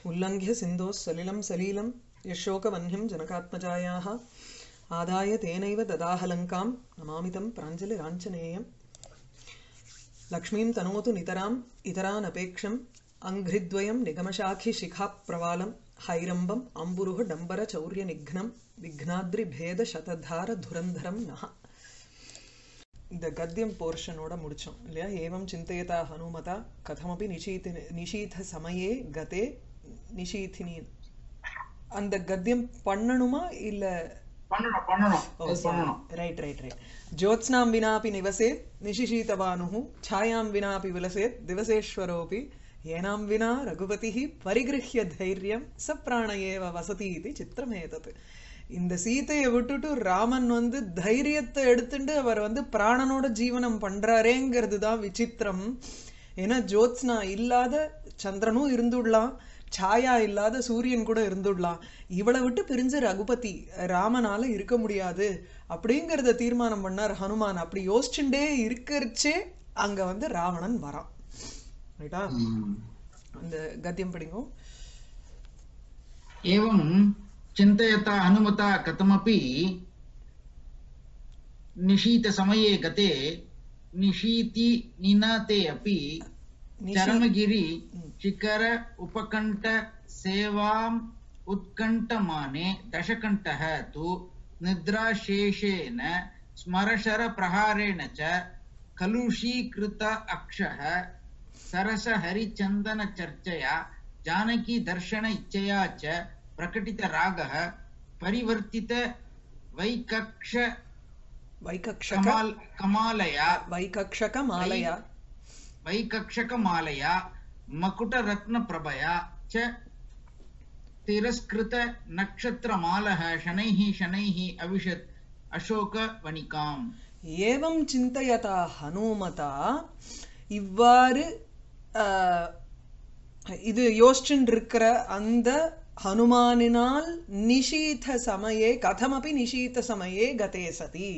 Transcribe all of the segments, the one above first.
उल्लङ्घ्य सिन्धोः सलिलं सलीलं यशोकवह्निं जनकात्मजायाः आदाय तेनैव ददाहलङ्कां नमामि तं प्राञ्जलिराञ्जनेयम् लक्ष्मीं तनोतु नितराम् इतरानपेक्षम् अङ्घ्रिद्वयं निगमशाखिशिखाप्रवालं हैरम्बम् अम्बुरुः डम्बरचौर्यनिघ्नं विघ्नाद्रिभेदशतधारधुरन्धरं नः இந்த கத்தியம் போர்ஷனோட முடிச்சோம் இல்லையா ஏவம் சிந்தையதா ஹனுமதா கதமபி நிஷீதி நிஷீத சமயே கதே நிஷீதினி அந்த கத்தியம் பண்ணணுமா இல்ல பண்ணணும் பண்ணணும் இது பண்ணணும் ரைட் ரைட் ரைட் ஜோத்ஸ்னாம் வினாபி நிவசேத் நிஷிஷீதவானுः छायां विनापि विलसेत् दिवसेश्वरोऽपि येनां विना रघुपतिः परिगृह्य धैर्यं स प्राण एव वसति इति சித்திரமேதது இந்த சீதையை விட்டுட்டு ராமன் வந்து தைரியத்தை எடுத்துட்டு அவர் வந்து பிராணனோட ஜீவனம் பண்றாரேங்கிறது தான் விசித்திரம் ஏன்னா ஜோத்ஸ்னா இல்லாத சந்திரனும் இருந்துடலாம் சாயா இல்லாத சூரியன் கூட இருந்துடலாம் இவளை விட்டு பிரிஞ்ச ரகுபதி ராமனால இருக்க முடியாது அப்படிங்கறத தீர்மானம் பண்ணார் ஹனுமான் அப்படி யோசிச்சுட்டே இருக்கறச்சே அங்க வந்து ராவணன் வரான் ரைட்டா அந்த கத்தியம் படிங்கோ एवं चिन्तयता हनुमता कथमपि निशीतसमये गते निशीति निनाते अपि चरमगिरि शिखर उपकण्ठ सेवाम् उत्कण्ठमाने दशकण्ठः तु निद्राशेषेण स्मरशरप्रहारेण च कलुषीकृत अक्षः सरसहरिचन्दनचर्चया जानकी दर्शन इच्छया च प्रकटितरागः परिवर्तित वैकक्ष வைகக்ஷக कमाल कमालया வைகக்ஷக மாலையா वैकक्षकमालया मकुटरत्नप्रभया च तिरस्कृत नक्षत्रमालः शनैः शनैः अविशत् अशोकवनिकाम् ஏவம் சிந்தையதா ஹனுமதா இவ்வாறு ஆஹ், இது யோசிச்சுட்டு இருக்கிற அந்த ஹனுமானினால் நிஷீத சமயே கதமபி நிஷீத சமயே கதே சதி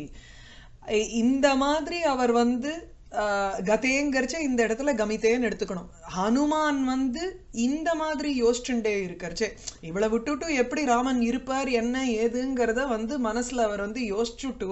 இ- இந்த மாதிரி அவர் வந்து ஆஹ், கதேங்கரிச்ச இந்த இடத்துல கமிதேன்னு எடுத்துக்கணும் ஹனுமான் வந்து இந்த மாதிரி யோசிச்சுட்டே இருக்கறச்சே இவளை விட்டுட்டு எப்படி ராமன் இருப்பார் என்ன ஏதுங்கிறத வந்து மனசுல அவர் வந்து யோசிச்சுட்டு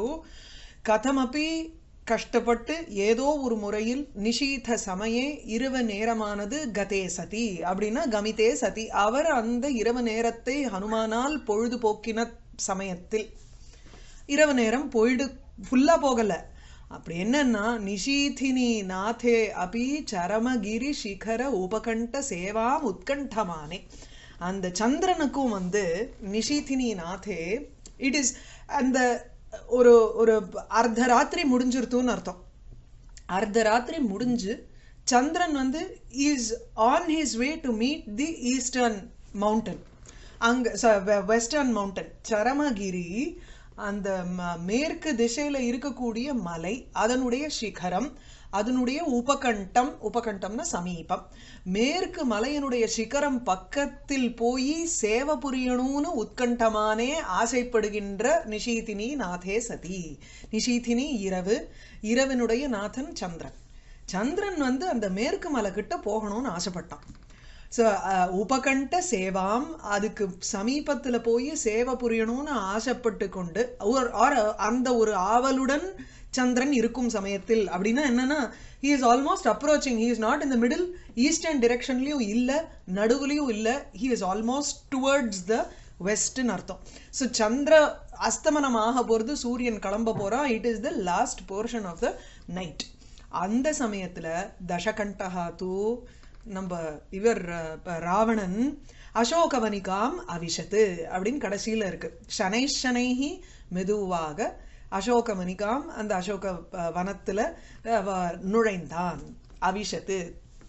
கதமபி கஷ்டப்பட்டு ஏதோ ஒரு முறையில் நிஷீத சமயே இரவு நேரமானது கதே சதி அப்படின்னா கமிதே சதி அவர் அந்த இரவு நேரத்தை ஹனுமானால் பொழுதுபோக்கின சமயத்தில் இரவு நேரம் பொழுது ஃபுல்லா போகல அப்படி என்னன்னா நிஷீதினி நாதே அபி சரமகிரி சிகர உபகண்ட சேவாம் உத்கண்டமானே அந்த சந்திரனுக்கும் வந்து நிஷீதினி நாதே இட் இஸ் அந்த ஒரு ஒரு அர்த்த ராத்திரி முடிஞ்சிருத்துன்னு அர்த்தம் அர்த்த ராத்திரி முடிஞ்சு சந்திரன் வந்து is on his way to meet the eastern mountain அங்க வெஸ்டர்ன் மவுண்டன் சரமகிரி அந்த ம- மேற்கு திசையில இருக்கக்கூடிய மலை அதனுடைய சிகரம் அதனுடைய உபகண்டம் உபகண்டம்னா சமீபம் மேற்கு மலையினுடைய சிகரம் பக்கத்தில் போய் சேவ புரியணும்னு உத்கண்டமானே ஆசைப்படுகின்ற நிஷீதினி நாதே சதி நிஷீதினி இரவு இரவினுடைய நாதன் சந்திரன் சந்திரன் வந்து அந்த மேற்கு மலை கிட்ட போகணும்னு ஆசைப்பட்டான் ஸோ உபகண்ட சேவாம் அதுக்கு சமீபத்துல போய் சேவை புரியணும்னு ஆசைப்பட்டு கொண்டு ஒரு or அந்த ஒரு ஆவலுடன் சந்திரன் இருக்கும் சமயத்தில் அப்படின்னா என்னன்னா he is almost approaching he is not in the middle eastern டிரெக்ஷன்லயும் இல்ல நடுவுலயும் இல்ல he is almost towards the வெஸ்ட்னு அர்த்தம் ஸோ சந்திர அஸ்தமனம் ஆக போறது சூரியன் கிளம்ப போறா it is the last portion of the night அந்த சமயத்துல தசகண்டகா தூ நம்ம இவர் அஹ், ப- ராவணன் அசோகவனிகாம் அவிஷத்து அப்படின்னு கடைசியில இருக்கு சனை சனைஹி மெதுவாக அசோகவனிகாம் அந்த அசோக அஹ், வனத்துல அஹ், வ- நுழைந்தான் அவிஷத்து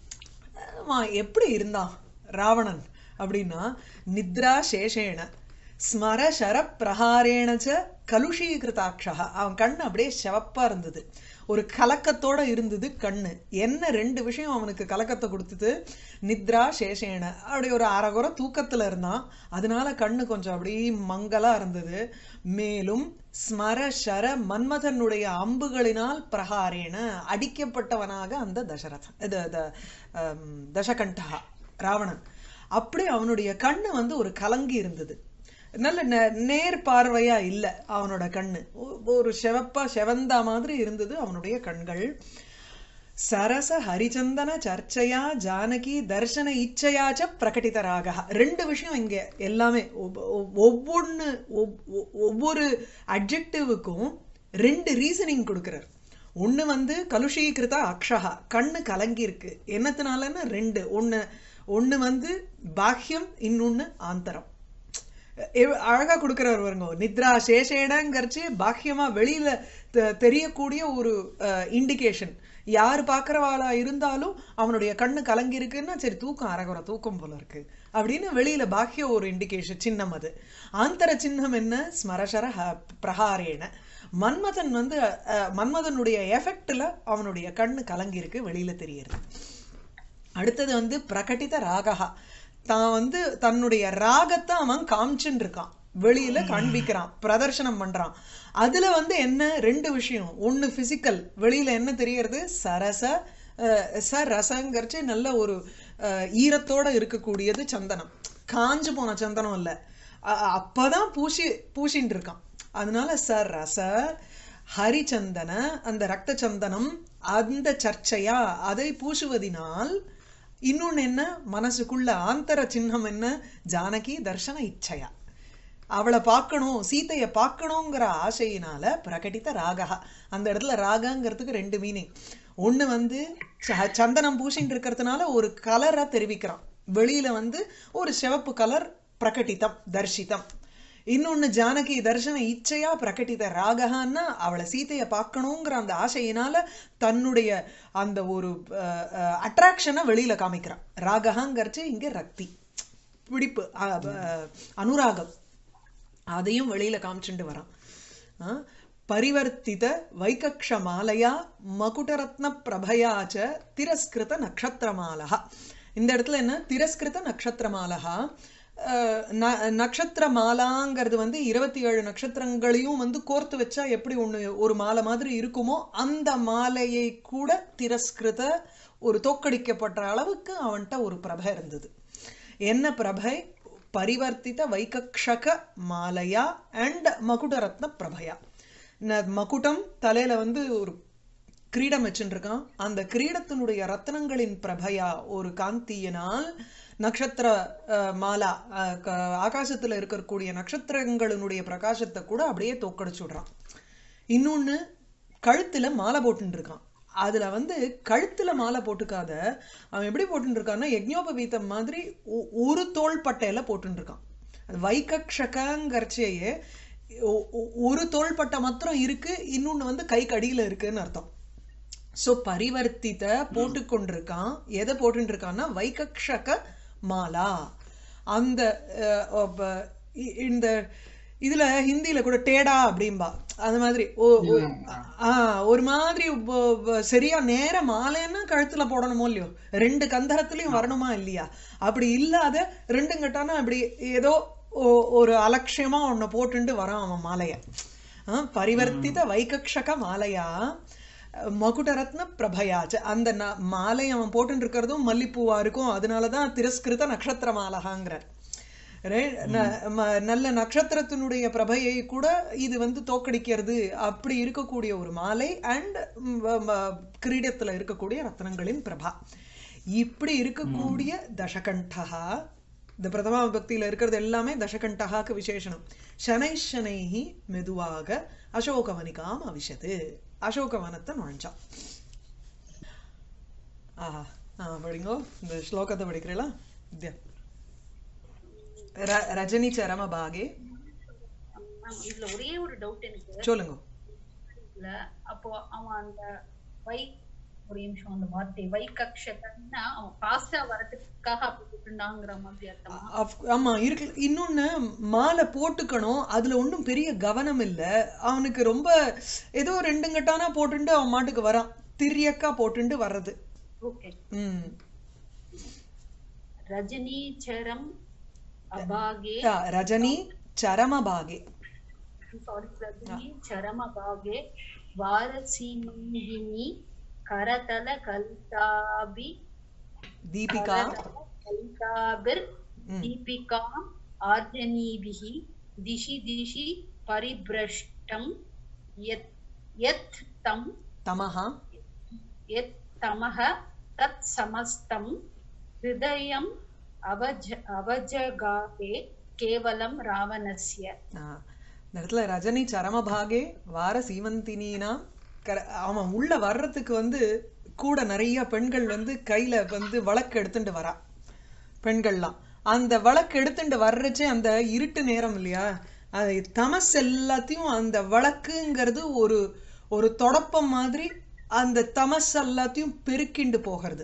அவன் எப்படி இருந்தான் ராவணன் அப்படின்னா நித்ரா சேஷேன ஸ்மர சர பிரஹாரேணச்ச கலுஷீகிருதாட்சா அவன் கண்ணு அப்படியே சிவப்பா இருந்தது ஒரு கலக்கத்தோட இருந்தது கண்ணு என்ன ரெண்டு விஷயம் அவனுக்கு கலக்கத்தை கொடுத்தது நித்ரா சேஷேன அப்படி ஒரு அரைகுறை தூக்கத்துல இருந்தான் அதனால கண்ணு கொஞ்சம் அப்படியே மங்கலா இருந்தது மேலும் ஸ்மர சர மன்மதனுடைய அம்புகளினால் பிரகாரேன அடிக்கப்பட்டவனாக அந்த தசரதன் இது த- ஆம், தசகண்டகா ராவணன் அப்படி அவனுடைய கண்ணு வந்து ஒரு கலங்கி இருந்தது நல்ல நே- நேர் பார்வையா இல்ல அவனோட கண்ணு ஒ- ஒரு செவப்பா செவந்த மாதிரி இருந்தது அவனுடைய கண்கள் சரச ஹரிச்சந்தன சர்ச்சையா ஜானகி தர்சன இச்சையாச்ச பிரகடிதராக ரெண்டு விஷயம் இங்க எல்லாமே ஒவ்வொ- ஒவ்வொ- ஒவ்வொன்னு ஒவ்- ஒ- ஒவ்வொரு அட்ஜெக்டிவுக்கும் ரெண்டு ரீசனிங் கொடுக்கிறார் ஒண்ணு வந்து கலுஷீகிருத அக்ஷஹா கண்ணு கலங்கி இருக்கு என்னத்தினாலன்னு ரெண்டு ஒண்ணு ஒண்ணு வந்து பாஹ்யம் இன்னொன்னு ஆந்தரம் எவ்- அழகா கொடுக்கிறவர் வருங்க நித்ரா சேஷேடங்கிறச்சு பாக்கியமா வெளியில தெ- தெரியக்கூடிய ஒரு இண்டிகேஷன் யார் பார்க்கறவாளா இருந்தாலும் அவனுடைய கண்ணு கலங்கி இருக்குன்னா சரி தூக்கம் அரகுற தூக்கம் போல இருக்கு அப்படின்னு வெளியில பாக்கிய ஒரு இண்டிகேஷன் சின்னம் அது ஆந்தர சின்னம் என்ன ஸ்மரசர ஹ- பிரஹாரேன மன்மதன் வந்து அஹ், மன்மதனுடைய எஃபெக்ட்ல அவனுடைய கண்ணு கலங்கி இருக்கு வெளியில தெரியுது அடுத்தது வந்து பிரகடித ராகஹா தான் வந்து தன்னுடைய ராகத்தை அவன் காமிச்சுன்னு இருக்கான் வெளியில காண்பிக்கிறான் பிரதர்சனம் பண்றான் அதுல வந்து என்ன ரெண்டு விஷயம் ஒண்ணு பிசிக்கல் வெளியில என்ன தெரியறது சரச அஹ், ச ரசங்கிறச்சு நல்ல ஒரு அஹ், ஈரத்தோட இருக்கக்கூடியது சந்தனம் காஞ்சு போன சந்தனம் இல்ல அ- அப்பதான் பூசி பூசின்னு இருக்கான் அதனால ச ரச ஹரிச்சந்தன அந்த ரத்த சந்தனம் அந்த சர்ச்சையா அதை பூசுவதினால் இன்னொன்னு என்ன மனசுக்குள்ள ஆந்தர சின்னம் என்ன ஜானகி தர்சன இச்சையா அவளை பார்க்கணும் சீதையை பார்க்கணுங்கிற ஆசையினால பிரகடித்த ராகா அந்த இடத்துல ராகங்கிறதுக்கு ரெண்டு மீனிங் ஒண்ணு வந்து ச- சந்தனம் பூசின்னு இருக்கிறதுனால ஒரு கலரை தெரிவிக்கிறான் வெளியில வந்து ஒரு சிவப்பு கலர் பிரகடிதம் தர்ஷிதம் இன்னொன்னு ஜானகி தர்சன இச்சையா பிரகடித ராகஹான்னா அவளை சீதையை பார்க்கணுங்கிற அந்த ஆசையினால தன்னுடைய அந்த ஒரு அட்ராக்ஷனை வெளியில காமிக்கிறான் ராகஹாங்கிறச்சு இங்க ரக்தி பிடிப்பு அ- அ- அனுராகம் அதையும் வெளியில காமிச்சுட்டு வரான் ஆ? பரிவர்த்தித வைகக்ஷ மாலையா மகுடரத்ன பிரபயாச்ச திரஸ்கிருத நக்ஷத்திரமாலா இந்த இடத்துல என்ன திரஸ்கிருத நக்ஷத்திரமாலா அஹ், ந- நக்ஷத்திர மாலாங்கிறது வந்து இருபத்தி ஏழு நட்சத்திரங்களையும் வந்து கோர்த்து வச்சா எப்படி ஒண்ணு ஒரு மாலை மாதிரி இருக்குமோ அந்த மாலையை கூட திரஸ்கிருத ஒரு தோக்கடிக்கப்பட்ட அளவுக்கு அவன்கிட்ட ஒரு பிரபை இருந்தது என்ன பிரபை பரிவர்த்தித வைகக்ஷக மாலையா அண்ட் மகுடரத்ன பிரபையா ந- மகுடம் தலையில வந்து ஒரு கிரீடம் வச்சுட்டு இருக்கான் அந்த கிரீடத்தினுடைய ரத்னங்களின் பிரபையா ஒரு காந்தியினால் நட்சத்திர அஹ், மாலா அஹ், க- ஆகாசத்துல இருக்கக்கூடிய நட்சத்திரங்களினுடைய பிரகாசத்தை கூட அப்படியே தோக்கடிச்சு விடுறான் இன்னொன்னு கழுத்துல மாலை போட்டுட்டு இருக்கான் அதுல வந்து கழுத்துல மாலை போட்டுக்காத அவன் எப்படி போட்டுட்டு இருக்கான்னா யக்ஞோபவீதம் மாதிரி ஒ- ஒரு தோள் பட்டையில போட்டுட்டு இருக்கான் அது வைக்கக்ஷகங்கிறச்சேயே ஒ- ஒ- ஒரு தோள்பட்டை மாத்திரம் இருக்கு இன்னொன்னு வந்து கைக்கு அடியில இருக்குன்னு அர்த்தம் சோ பரிவர்த்தித போட்டுக்கொண்டிருக்கான் எதை போட்டுட்டு இருக்கான்னா வைகக்ஷக மாலா அந்த அஹ், அப்ப இ- இந்த இதுல ஹிந்தில கூட டேடா அப்படிம்பா அந்த மாதிரி ஓ ஓ- ஆ ஒரு மாதிரி ஒ- ஒ- சரியா நேர மாலைன்னா கழுத்துல போடணுமோ இல்லையோ ரெண்டு கந்தரத்துலயும் வரணுமா இல்லையா அப்படி இல்லாத ரெண்டும் கட்டானா அப்படி ஏதோ ஒ- ஒரு அலட்சியமா ஒண்ணு போட்டுண்டு வரான் அவன் மாலைய ஆ, பரிவர்த்தித வைகக்ஷக மாலையா மகுடரத்ன பிரபயாச்ச அந்த ந- மாலை அவன் போட்டுட்டு இருக்கிறதும் மல்லிப்பூவா இருக்கும் அதனாலதான் திரஸ்கிருத நட்சத்திர மாலகாங்கிறார் Right? ந- ம- நல்ல நட்சத்திரத்தினுடைய பிரபையை கூட இது வந்து தோக்கடிக்கிறது அப்படி இருக்கக்கூடிய ஒரு மாலை அண்ட் கிரீடத்துல இருக்கக்கூடிய ரத்னங்களின் பிரபா இப்படி இருக்கக்கூடிய தசகண்டகா இந்த பிரதமா பக்தியில இருக்கிறது எல்லாமே தசகண்டகாக்கு விசேஷனம் சனை சனைஹி மெதுவாக அசோகவனிகாம் அவிஷது அசோகவனத்தை நுழைஞ்சான் ஆஹா ஆ படிங்கோ இந்த ஸ்லோகத்தை படிக்கிறீங்களா வித்யா ர- ரஜினி சரம பாகே மேம் இதுல ஒரே ஒரு டவுட் எனக்கு சொல்லுங்க இல்ல அப்போ அவன் அந்த வை ஒரு நிமிஷம் அந்த வார்த்தை வை கக்ஷகன்னா அவன் பாஸ்டா வரதுக்காக அப்படி போட்டுண்டாங்கிற மாதிரி அர்த்தமா Of- ஆமா இருக்கு இன்னொன்னு மாலை போட்டுக்கணும் அதுல ஒண்ணும் பெரிய கவனம் இல்ல அவனுக்கு ரொம்ப ஏதோ ரெண்டு கட்டானா போட்டுண்டு அவன் மாட்டுக்கு வரான் திரியக்கா போட்டுண்டு வர்றது ஓகே ம் ரஜினி சரம் அபாகே ஆ, ரஜினி சரம பாகே சாரி ரஜினி சரம பாகே வாரசீமங்கினி கரதல கல்தாபி தீபிகா ललिताभिर् ம். दीपिकाम् आर्जनीभिः दिशि दिशि परिभ्रष्टं यत् यत् तं தமஹா यत् तमः तत् समस्तं हृदयम् अवज अवजगाते केवलं रावणस्य ஆ, இந்த இடத்துல ரஜினி சரமபாகே வார சீமந்தினா கர அவன் உள்ள வர்றதுக்கு வந்து கூட நிறைய பெண்கள் வந்து கையில வந்து வழக்கு எடுத்துட்டு வரா பெண்கள்லாம் அந்த வழக்கு எடுத்துட்டு வர்றச்சே அந்த இருட்டு நேரம் இல்லையா அது தமஸ் எல்லாத்தையும் அந்த வழக்குங்கிறது ஒரு ஒரு தொடப்பம் மாதிரி அந்த தமஸ் எல்லாத்தையும் பெருக்கிண்டு போகிறது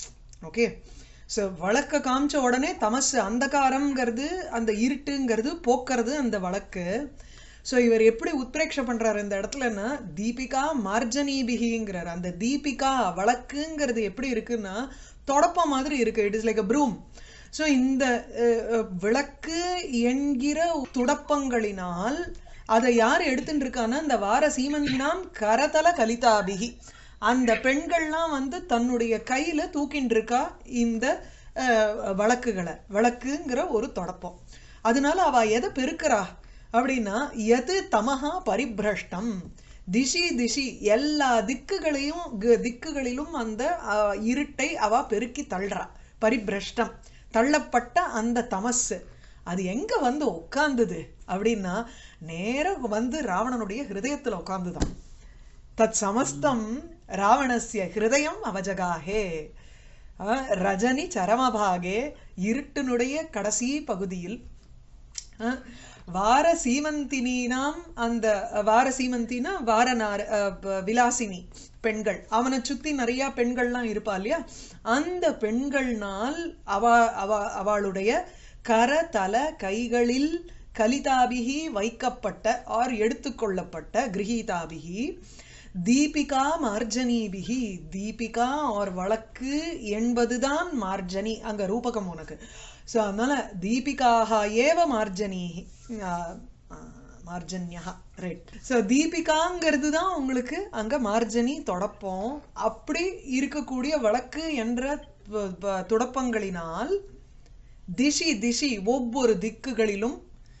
ஓகே ஸோ வழக்க காமிச்ச உடனே தமசு அந்தகாரம்ங்கிறது அந்த இருட்டுங்கிறது போக்குறது அந்த வழக்கு ஸோ இவர் எப்படி உத்பிரேக்ஷ பண்றாரு இந்த இடத்துலன்னா தீபிகா மார்ஜனீபிகிங்கிறார் அந்த தீபிகா வழக்குங்கிறது எப்படி இருக்குன்னா தொடப்பம் மாதிரி இருக்கு it is like a broom so இந்த அஹ், அஹ், விளக்கு என்கிற துடப்பங்களினால் அதை யார் எடுத்துட்டு இருக்கான்னா இந்த வார சீமந்தினாம் கரதல கலிதாபிகி அந்த பெண்கள்லாம் வந்து தன்னுடைய கையில தூக்கிட்டு இருக்கா இந்த அஹ், வழக்குகளை வழக்குங்கிற ஒரு தொடப்பம் அதனால அவ எதை பெருக்கிறா அப்படின்னா எது தமஹா பரிபிரஷ்டம் திசி திசி எல்லா திக்குகளையும் கு- திக்குகளிலும் அந்த அஹ், இருட்டை அவ பெருக்கி தள்ளுறா பரிபிரஷ்டம் தள்ளப்பட்ட அந்த தமசு அது எங்க வந்து உட்கார்ந்தது அப்படின்னா நேரா வந்து ராவணனுடைய ஹிருதயத்துல உட்கார்ந்துதான் தத் சமஸ்தம் ராவணஸ்ய ஹிருதயம் அவஜகாஹே அஹ், ரஜனி சரமபாகே இருட்டினுடைய கடைசி பகுதியில் அஹ், வார சீமந்தினாம் அந்த வார சீமந்தினா வார நார அஹ், ப- விலாசினி பெண்கள் அவனை சுத்தி நிறைய பெண்கள்லாம் இருப்பா இல்லையா அந்த பெண்கள்னால் அவ அவ அவளுடைய கர தல கைகளில் கலிதாபிகி வைக்கப்பட்ட ஆர் எடுத்துக்கொள்ளப்பட்ட கிரகீதாபிகி தீபிகா மார்ஜனீபிகி தீபிகா ஆர் வழக்கு என்பதுதான் மார்ஜனி அங்க ரூபகம் உனக்கு ஸோ அதனால தீபிகாக ஏவ மார்ஜனி மார்ஜன்யா ரைட் ஸோ தீபிகாங்கிறது தான் உங்களுக்கு அங்க மார்ஜனி தொடப்பம் அப்படி இருக்கக்கூடிய வழக்கு என்ற ப- ப- துடப்பங்களினால் திசி திசி ஒவ்வொரு திக்குகளிலும்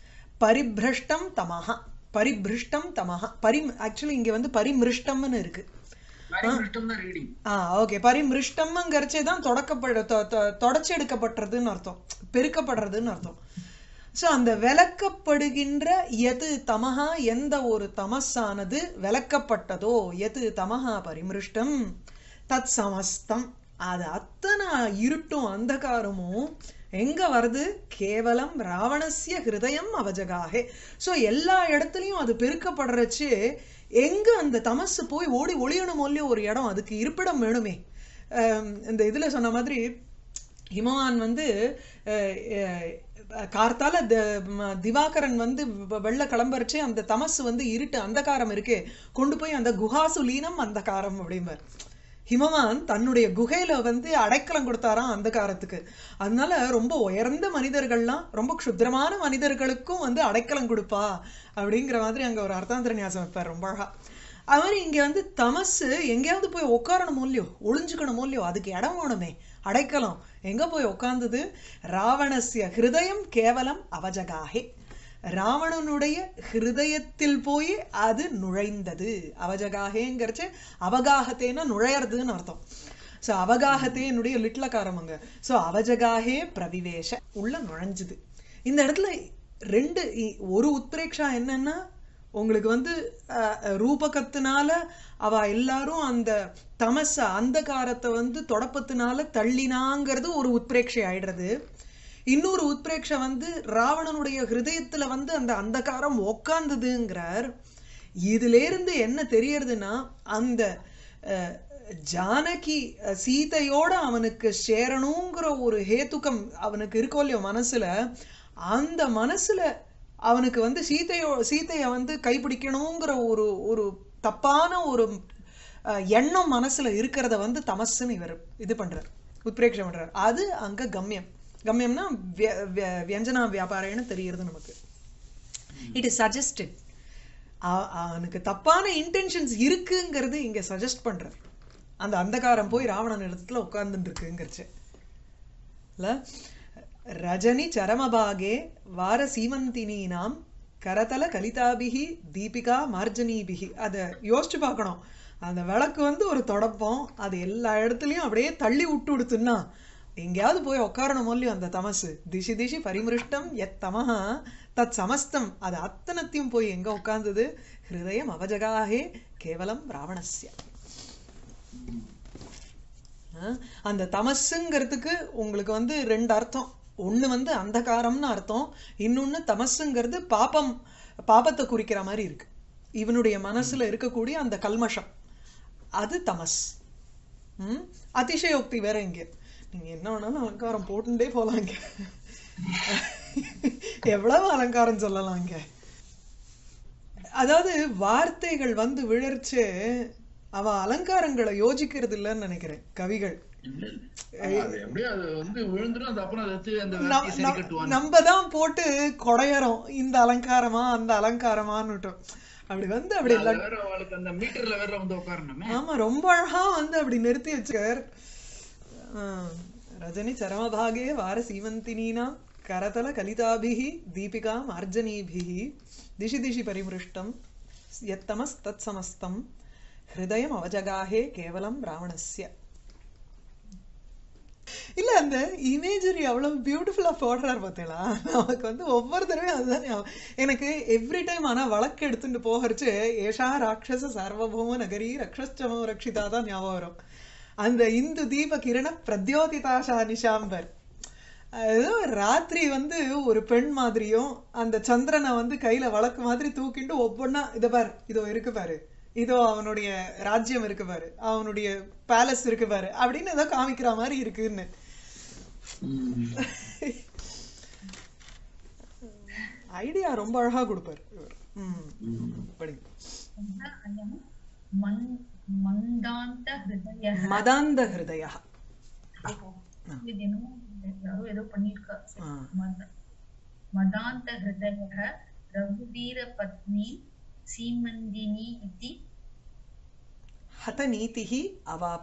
பரிபிரஷ்டம் தமஹா பரிபிருஷ்டம் தமஹா பரி ஆக்சுவலி இங்க வந்து பரிமிருஷ்டம்னு இருக்கு பரிமிருஷ்டம் தான் ரீடிங் ஆ ஓகே பரிமிருஷ்டம்ங்கிறச்சே தான் தொடக்கப்பட தொ- தொ- தொடச்சி எடுக்கப்படுறதுன்னு அர்த்தம் பெருக்கப்படுறதுன்னு அர்த்தம் ஸோ அந்த விளக்கப்படுகின்ற எது தமஹா எந்த ஒரு தமஸானது விளக்கப்பட்டதோ எது தமஹா பரிமிருஷ்டம் தத் சமஸ்தம் அது அத்தனை இருட்டும் அந்தகாரமும் எங்க வருது கேவலம் ராவணஸ்ய ஹிருதயம் அவஜகாகே ஸோ எல்லா இடத்துலயும் அது பெருக்கப்படுறச்சு எங்க அந்த தமசு போய் ஓடி ஒளியணுமோ இல்லையோ ஒரு இடம் அதுக்கு இருப்பிடம் வேணுமே அஹ் இந்த இதுல சொன்ன மாதிரி ஹிமவான் வந்து அஹ், அஹ், கார்த்தால த- ம- திவாகரன் வந்து வெ- வெள்ள கிளம்பரிச்சு அந்த தமசு வந்து இருட்டு அந்தகாரம் இருக்கே கொண்டு போய் அந்த குஹாசு லீனம் அந்தகாரம் அப்படிம்பார் ஹிமவான் தன்னுடைய குகையில வந்து அடைக்கலம் கொடுத்தாராம் அந்தகாரத்துக்கு அதனால ரொம்ப உயர்ந்த மனிதர்கள்லாம் ரொம்ப க்ஷுத்ரமான மனிதர்களுக்கும் வந்து அடைக்கலம் கொடுப்பா அப்படிங்கிற மாதிரி அங்க ஒரு அர்த்தாந்திர நியாசம் வைப்பார் ரொம்ப அழகா அது மாதிரி இங்க வந்து தமசு எங்கேயாவது போய் உட்காரணுமோ இல்லையோ ஒளிஞ்சுக்கணுமோ இல்லையோ அதுக்கு இடம் வேணுமே அடைக்கலம் எங்க போய் உட்கார்ந்தது ராவணஸ்ய ஹிருதயம் கேவலம் அவஜகாகே ராவணனுடைய ஹிருதயத்தில் போய் அது நுழைந்தது அவஜகாகேங்கிறச்சு அவகாகத்தேன்னா நுழையறதுன்னு அர்த்தம் ஸோ அவகாகத்தேனுடைய லிட்லக்காரம் அங்க ஸோ அவஜகாகே பிரவிவேஷ உள்ள நுழைஞ்சுது இந்த இடத்துல ரெண்டு இ- ஒரு உத்பிரேக்ஷா என்னன்னா உங்களுக்கு வந்து அஹ், அஹ், ரூபகத்தினால அவ எல்லாரும் அந்த தமச அந்தகாரத்தை வந்து தொடப்பத்தினால தள்ளினாங்கிறது ஒரு உத்பிரேக்ஷை ஆயிடுறது இன்னொரு உத்பிரேக்ஷை வந்து ராவணனுடைய ஹிருதயத்துல வந்து அந்த அந்தகாரம் உக்காந்ததுங்கிறார் இதுல இருந்து என்ன தெரியறதுன்னா அந்த அஹ், ஜானகி அஹ், சீதையோட அவனுக்கு சேரணுங்கிற ஒரு ஹேத்துக்கம் அவனுக்கு இருக்கோ இல்லையோ மனசுல அந்த மனசுல அவனுக்கு வந்து சீதையோ சீதைய வந்து கைப்பிடிக்கணுங்கிற ஒரு ஒரு தப்பான ஒரு அஹ், எண்ணம் மனசுல இருக்கிறத வந்து தமசுன்னு இவர் இது பண்றார் உத்பிரேக்ஷம் பண்றார் அது அங்க கம்யம் கம்யம்னா விய- விய- வியஞ்சனா வியாபாரம்னு தெரியுறது நமக்கு இட் இஸ் சஜஸ்டட் அவனுக்கு தப்பான இன்டென்ஷன்ஸ் இருக்குங்கிறது இங்க சஜஸ்ட் பண்றார் அந்த அந்தகாரம் போய் ராவணன் இடத்துல உட்கார்ந்துட்டு இருக்குங்கிறச்சு இல்ல ரஜனி சரமபாகே வார சீமந்தினீனாம் கரதல கலிதாபிகி தீபிகா மார்ஜனீபிகி அதை யோசிச்சு பார்க்கணும் அந்த விளக்கு வந்து ஒரு தொடப்பம் அது எல்லா இடத்துலயும் அப்படியே தள்ளி விட்டு விடுத்துன்னா எங்கேயாவது போய் உட்காரணும் இல்லையோ அந்த தமசு திசி திசி பரிமிருஷ்டம் எத் தமஹா தத் சமஸ்தம் அது அத்தனத்தையும் போய் எங்க உட்கார்ந்தது ஹிருதயம் அவஜகாஹே கேவலம் ராவணஸ்ய ஆ, அந்த தமசுங்கிறதுக்கு உங்களுக்கு வந்து ரெண்டு அர்த்தம் ஒண்ணு வந்து அந்தகாரம்னு அர்த்தம் இன்னொன்னு தமசுங்கிறது பாபம் பாபத்தை குறிக்கிற மாதிரி இருக்கு இவனுடைய மனசுல இருக்கக்கூடிய அந்த கல்மஷம் அது தமஸ் ம் அதிசயோக்தி வேற இங்க நீங்க என்ன வேணாலும் அலங்காரம் போட்டுட்டே போலாம் இங்க எவ்வளவு அலங்காரம் சொல்லலாம் இங்க அதாவது வார்த்தைகள் வந்து விழர்ச்சு அவ அலங்காரங்களை யோசிக்கிறது இல்லைன்னு நினைக்கிறேன் கவிகள் இல்ல, இல்ல. அது எப்படியோ அது வந்து விழுந்துரும் அது அப்புறம் அதை எடுத்து அந்த நம்- வேலையை சரி நம்- கட்டுவாங்க நம்ம தான் போட்டு கொடையறோம் இந்த அலங்காரமா அந்த அலங்காரமான்னுட்டோம் அப்படி வந்து அப்படி அதுல லட்- வேற அவளுக்கு அந்த மீட்டர்ல வேற வந்து உட்காரணுமே ஆமா ரொம்ப அழகா வந்து அப்படி நிறுத்தி வச்சுக்கார் ரஜனி சரமபாகே வார சீமந்தினீனா கரதல கலிதாபிஹி தீபிகா மார்ஜனீபிஹி திசி திசி பரிமிருஷ்டம் யத்தமஸ் தத் சமஸ்தம் ஹிருதயம் அவஜகாஹே கேவலம் ராவணஸ்ய இல்ல அந்த இமேஜரி அவ்வளவு பியூட்டிஃபுல்லா போடுறாரு பார்த்தீங்களா நமக்கு வந்து ஒவ்வொரு தடவையும் அதுதான் ஞாபகம். எனக்கு எவ்ரி டைம் ஆனா வழக்கு எடுத்துட்டு போகிறச்சு ஏஷா ராட்சச சர்வபௌம நகரி ரக்ஷஸ்டமோ ரக்ஷிதா தான் ஞாபகம் வரும் அந்த இந்து தீப கிரண பிரத்யோதிதாஷா நிஷாம்பர் ஏதோ ராத்திரி வந்து ஒரு பெண் மாதிரியும் அந்த சந்திரனை வந்து கையில வழக்கு மாதிரி தூக்கிட்டு ஒவ்வொன்னா இத பாரு இதோ இருக்கு பாரு இதோ அவனுடைய ராஜ்யம் இருக்கு பாரு அவனுடைய பேலஸ் இருக்கு பாரு அப்படின்னு ஏதோ காமிக்கிற மாதிரி இருக்குன்னு ஐடியா ரொம்ப அழகா கொடுப்பாரு இவர் ம் படிங்க அயம் மந் மந்தாந்த ஹிருதய மதாந்த ஹிருதயா இது என்னமோ யாரோ ஏதோ பண்ணிருக்கா சரி. ஆ. மத- மதாந்த ஹிருதய ரகுவீர பத்னி சீமந்தினி இதி ஹத நீதிஹி அவாப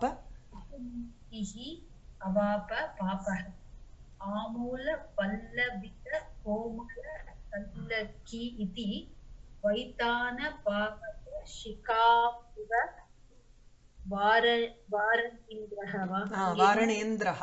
இஹி அவாப பாபः ஆமூல பல்லவித கோமல கல்லக்கி இதி வைத்தான பாகத शिखापुर வார வாரணிந்திரஹ வா ஆ, வாரணேந்திரஹ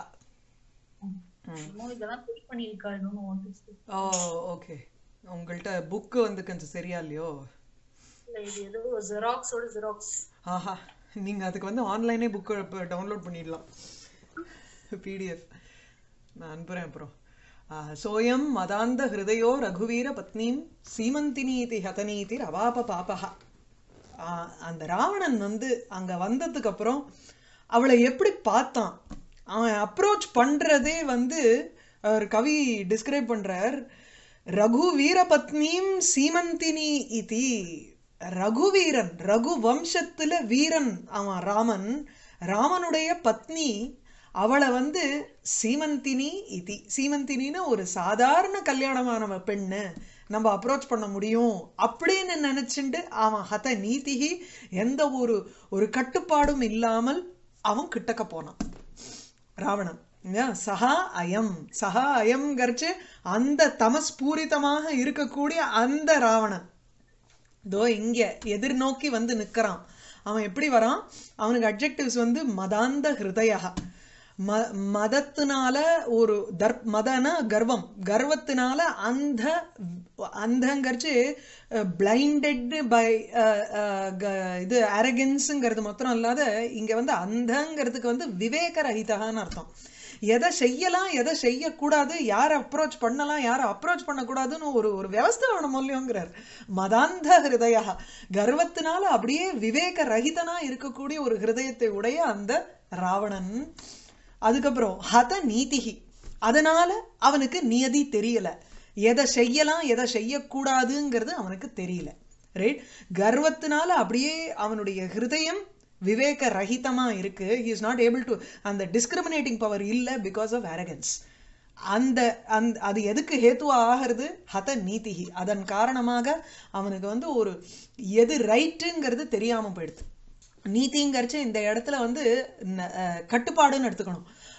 என்னமோ இதெல்லாம் ஃபில் பண்ணிருக்கா இன்னும் வந்து ஓ ஓகே உங்கள்கிட்ட புக்கு வந்து கொஞ்சம் சரியா இல்லையோ இல்ல இது ஏதோ ஜெராக்ஸோட ஜெராக்ஸ் ஆஹா நீங்க அதுக்கு வந்து ஆன்லைனே புக்கு டவுன்லோட் பண்ணிடலாம் பிடிஎஃப் நான் அனுப்புறேன் அப்புறம் ஆ, சோயம் மதாந்த ஹிருதயோ ரகுவீர பத்னீம் சீமந்தினீதி ஹதனீதி ரவாப பாபஹா ஆ, அந்த ராவணன் வந்து அங்க வந்ததுக்கு அப்புறம் அவளை எப்படி பார்த்தான் அவன் அப்ரோச் பண்றதே வந்து அவர் கவி டிஸ்கிரைப் பண்றார் ரகு வீரபத்னீம் சீமந்தினி இதி ரகுவீரன் ரகு வம்சத்துல வீரன் அவன் ராமன் ராமனுடைய பத்னி அவளை வந்து சீமந்தினி இதி சீமந்தினின்னு ஒரு சாதாரண கல்யாணமானவ பெண்ணு நம்ம அப்ரோச் பண்ண முடியும் அப்படின்னு நினைச்சுண்டு அவன் ஹத நீதிகி எந்த ஒரு ஒரு கட்டுப்பாடும் இல்லாமல் அவன் கிட்டக்க போனான் ராவணன் இல்லையா? சஹா அயம் சஹா அயம்ங்கிறச்சு அந்த தமஸ் பூரிதமாக இருக்கக்கூடிய அந்த ராவணன் இதோ இங்க எதிர்நோக்கி வந்து நிக்கிறான் அவன் எப்படி வரான் அவனுக்கு அட்ஜெக்டிவ்ஸ் வந்து மதாந்த ஹிருதயா ம மதத்தினால ஒரு தர் மதனா கர்வம் கர்வத்தினால அந்த அந்தங்கரிச்சு பிளைண்டட் பை இது அரகன்ஸுங்கிறது மாத்திரம் இல்லாத இங்க வந்து அந்தங்கிறதுக்கு வந்து விவேக ரஹிதகான்னு அர்த்தம் எதை செய்யலாம் எதை செய்யக்கூடாது யாரை அப்ரோச் பண்ணலாம் யாரை அப்ரோச் பண்ணக்கூடாதுன்னு ஒரு ஒரு வியவஸ்தை வேணும் இல்லையோங்கிறார் மதாந்த ஹிருதயா கர்வத்தினால அப்படியே விவேக ரஹிதனா இருக்கக்கூடிய ஒரு ஹிருதயத்தை உடைய அந்த ராவணன் அதுக்கப்புறம் ஹத நீதிகி அதனால அவனுக்கு நியதி தெரியல எதை செய்யலாம் எதை செய்யக்கூடாதுங்கிறது அவனுக்கு தெரியல ரைட் கர்வத்தினால அப்படியே அவனுடைய ஹிருதயம் விவேக ரஹிதமா இருக்கு he is not able to அந்த டிஸ்கிரிமினேட்டிங் பவர் இல்ல பிகாஸ் ஆஃப் அரகன்ஸ் அந்த அந்த அது எதுக்கு ஹேத்துவா ஆகிறது ஹத நீதிகி அதன் காரணமாக அவனுக்கு வந்து ஒரு எது ரைட்டுங்கிறது தெரியாம போயிடுது நீதிங்கிறச்சு இந்த இடத்துல வந்து ந- அஹ் கட்டுப்பாடுன்னு எடுத்துக்கணும்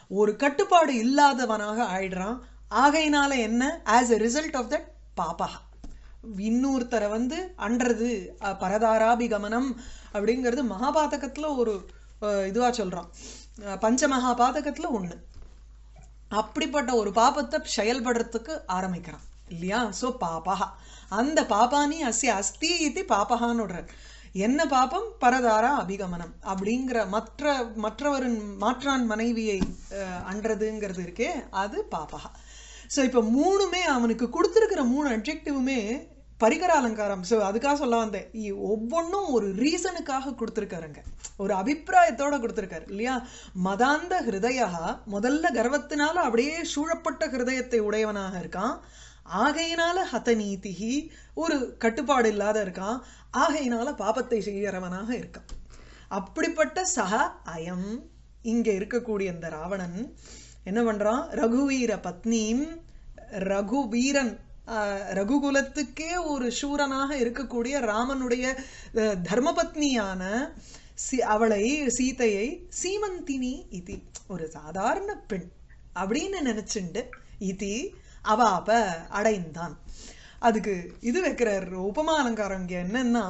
ஒரு கட்டுப்பாடு இல்லாதவனாக ஆயிடுறான் ஆகையினால என்ன as a result of that பாபா இன்னொருத்தரை வந்து அன்றது அஹ், பரதாராபிகமனம் அப்படிங்கிறது மகாபாதகத்துல ஒரு அஹ், இதுவா சொல்றான் அஹ், பஞ்ச மகாபாதகத்துல ஒண்ணு அப்படிப்பட்ட ஒரு பாபத்தை செயல்படுறதுக்கு ஆரம்பிக்கிறான் இல்லையா சோ பாபா அந்த பாபானி அஸ்ய அஸ்தி இது பாபகான்னு விடுறார் என்ன பாபம் பரதாரா அபிகமனம் அப்படிங்கிற மற்ற மற்றவரின் மாற்றான் மனைவியை அஹ், அன்றதுங்கிறது இருக்கே அது பாபகா ஸோ இப்போ மூணுமே அவனுக்கு கொடுத்துருக்கிற மூணு அட்ஜெக்டிவுமே பரிகர அலங்காரம் ஸோ அதுக்காக சொல்ல வந்தேன் இ- ஒவ்வொன்றும் ஒரு ரீசனுக்காக கொடுத்துருக்காருங்க ஒரு அபிப்பிராயத்தோட கொடுத்துருக்காரு இல்லையா மதாந்த ஹிருதயா முதல்ல கர்வத்தினால அப்படியே சூழப்பட்ட ஹிருதயத்தை உடையவனாக இருக்கான் ஆகையினால ஹதநீதிகி ஒரு கட்டுப்பாடு இல்லாத இருக்கான் ஆகையினால பாபத்தை செய்கிறவனாக இருக்கான் அப்படிப்பட்ட சக அயம் இங்க இருக்கக்கூடிய இந்த ராவணன் என்ன பண்றான் ரகுவீர பத்னியும் ரகுவீரன் ஆஹ், ரகுகுலத்துக்கே ஒரு சூரனாக இருக்கக்கூடிய ராமனுடைய அஹ், தர்மபத்னியான சி அவளை சீதையை சீமந்தினி இதி ஒரு சாதாரண பெண் அப்படின்னு நினைச்சுண்டு இதி அவாப அடைந்தான் அதுக்கு இது வைக்கிறார் உபமா அலங்காரம் இங்க என்னன்னா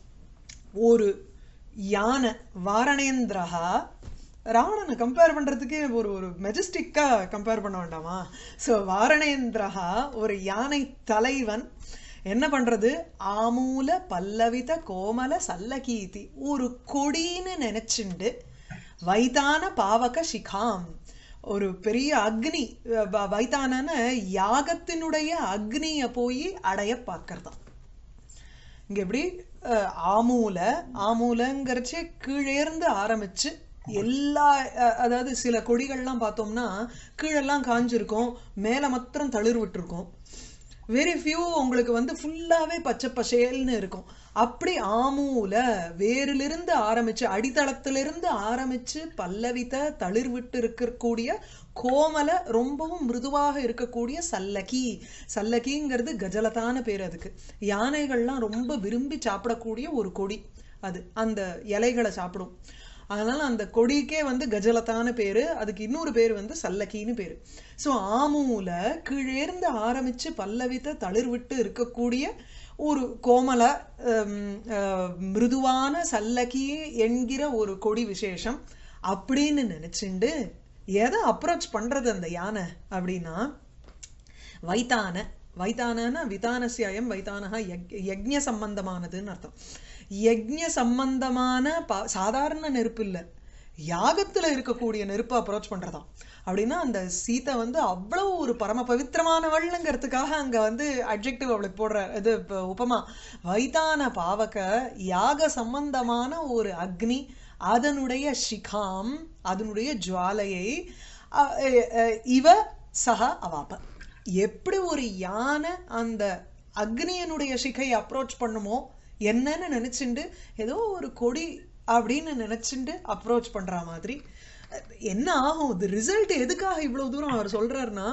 ஒரு யானை வாரணேந்திரஹா ராவணனை கம்பேர் பண்றதுக்கே ஒரு ஒரு மெஜஸ்டிக்கா கம்பேர் பண்ண வேண்டாமா ஸோ வாரணேந்திரஹா ஒரு யானை தலைவன் என்ன பண்றது ஆமூல பல்லவித கோமல சல்லகீதி ஒரு கொடின்னு நினைச்சுண்டு வைதான பாவக சிகாம் ஒரு பெரிய அக்னி வ- வைதானன யாகத்தினுடைய அக்னிய போய் அடைய பார்க்கறதாம் இங்க எப்படி அஹ், ஆமூல ஆமூலங்கிறச்சே கீழேர்ந்து ஆரம்பிச்சு எல்லா அஹ், அதாவது சில கொடிகள்லாம் பார்த்தோம்னா கீழெல்லாம் காஞ்சிருக்கும் மேல மாத்திரம் தளிர் விட்டுருக்கும் வெரி ஃபியூ உங்களுக்கு வந்து ஃபுல்லாவே பச்சை பசேல்னு இருக்கும் அப்படி ஆமூல வேரிலிருந்து ஆரம்பிச்சு அடித்தளத்திலிருந்து ஆரம்பிச்சு பல்லவித்த தளிர் விட்டு இருக்கக்கூடிய கோமல ரொம்பவும் மிருதுவாக இருக்கக்கூடிய சல்லகி சல்லகிங்கிறது கஜலதான பேர் அதுக்கு யானைகள்லாம் ரொம்ப விரும்பி சாப்பிடக்கூடிய ஒரு கொடி அது அந்த இலைகளை சாப்பிடும் அதனால அந்த கொடிக்கே வந்து கஜலத்தான பேரு அதுக்கு இன்னொரு பேர் வந்து சல்லக்கின்னு பேரு ஸோ ஆமூல கீழேர்ந்து ஆரம்பிச்சு பல்லவித்த தளிர் விட்டு இருக்கக்கூடிய ஒரு கோமல ஹம், அஹ், மிருதுவான சல்லகி என்கிற ஒரு கொடி விசேஷம் அப்படின்னு நினைச்சுண்டு எதை அப்ரோச் பண்றது அந்த யானை அப்படின்னா வைத்தான வைத்தானனா விதானசியாயம் வைத்தானஹா யக் யக்ஞ சம்பந்தமானதுன்னு அர்த்தம் யக்ஞ சம்பந்தமான பா சாதாரண நெருப்பு இல்ல யாகத்துல இருக்கக்கூடிய நெருப்பை அப்ரோச் பண்றதாம் அப்படின்னா அந்த சீதை வந்து அவ்வளவு ஒரு பரம பவித்திரமானவள்ங்கிறதுக்காக அங்க வந்து அட்ஜெக்டிவ் அவளுக்கு போடுற இது இப்ப உபமா வைத்தான பாவக யாக சம்பந்தமான ஒரு அக்னி அதனுடைய சிகாம் அதனுடைய ஜுவாலையை அ- அ- அ- இவ சக அவாப்ப எப்படி ஒரு யானை அந்த அக்னியனுடைய சிகை அப்ரோச் பண்ணுமோ என்னன்னு நினைச்சுண்டு ஏதோ ஒரு கொடி அப்படின்னு நினைச்சுண்டு அப்ரோச் பண்ற மாதிரி என்ன ஆகும் இது ரிசல்ட் எதுக்காக இவ்வளவு தூரம் அவர் சொல்றாருன்னா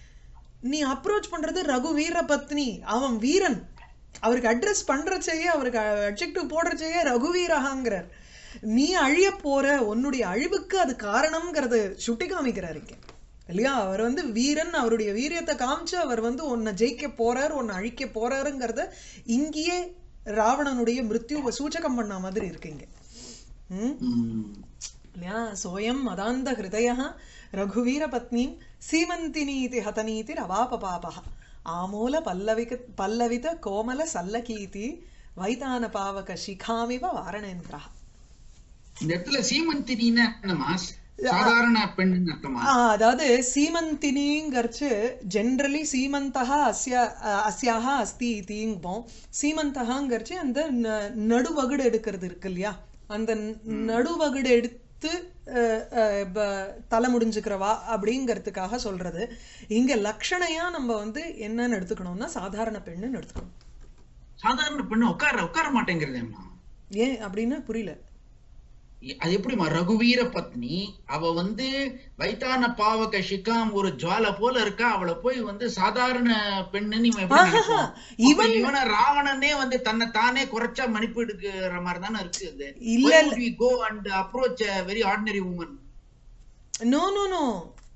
நீ அப்ரோச் பண்றது ரகு வீர பத்னி அவன் வீரன் அவருக்கு அட்ரஸ் பண்றச்சேயே அவருக்கு அட்ஜெக்டிவ் போடுறச்சேயே ரகுவீரகாங்கிறார் நீ அழிய போற உன்னுடைய அழிவுக்கு அது காரணம்ங்கிறது சுட்டி காமிக்கிறார் இங்க இல்லையா அவர் வந்து வீரன் அவருடைய வீரியத்தை காமிச்சு அவர் வந்து உன்னை ஜெயிக்க போறார் உன்னை அழிக்க போறாருங்கிறத இங்கேயே ராவணனுடைய மிருத்யுவை சூச்சகம் பண்ண மாதிரி இருக்கு இங்க ம் ம். இல்லையா சோயம் மதாந்த ஹிருதய ரகுவீர பத்னீம் சீமந்தினீதி ஹதனீதி ரவாபபாபா ஆமூல பல்லவிக பல்லவித கோமல சல்லகீதி வைதான பாவக சிகாமிவ வாரணேந்திரா இந்த இடத்துல சீமந்தினா என்னமா சாதாரண பெண்ணுன்னு அர்த்தமா ஆ, அதாவது சீமந்தினிங்கிறச்சு ஜென்ரலி சீமந்தகா அஸ்ய அஹ், அஸ்யாக அஸ்தி இதிங்குவோம் சீமந்தகாங்கிறச்சு அந்த ந- நடுவகுடு எடுக்கிறது இருக்கு இல்லையா அந்த ந- நடுவகுடு எடுத்து அஹ், அஹ், ப- தலை முடிஞ்சுக்கிறவா அப்படிங்கிறதுக்காக சொல்றது இங்க லக்ஷணையா நம்ம வந்து என்னன்னு எடுத்துக்கணும்னா சாதாரண பெண்ணுன்னு எடுத்துக்கணும் சாதாரண பெண்ணு உட்கார உட்கார மாட்டேங்கிறதேம்மா ஏன் அப்படின்னு புரியல அது எப்படிமா ரகுவீர பத்னி அவ வந்து வைத்தான பாவக ஷிகாம் ஒரு ஜுவால போல இருக்கா அவளை போய் வந்து சாதாரண பெண்ணுன்னு இவன் எப்படி ஆஹாஹா, நினைப்பான்? இவன் அப்ப இவன ராவணனே வந்து தன்னை தானே குறைச்சா மன்னிப்பு எடுக்கிற மாதிரி தானே இருக்கு அது இல்ல, Why would we go and approach a very ordinary woman no no no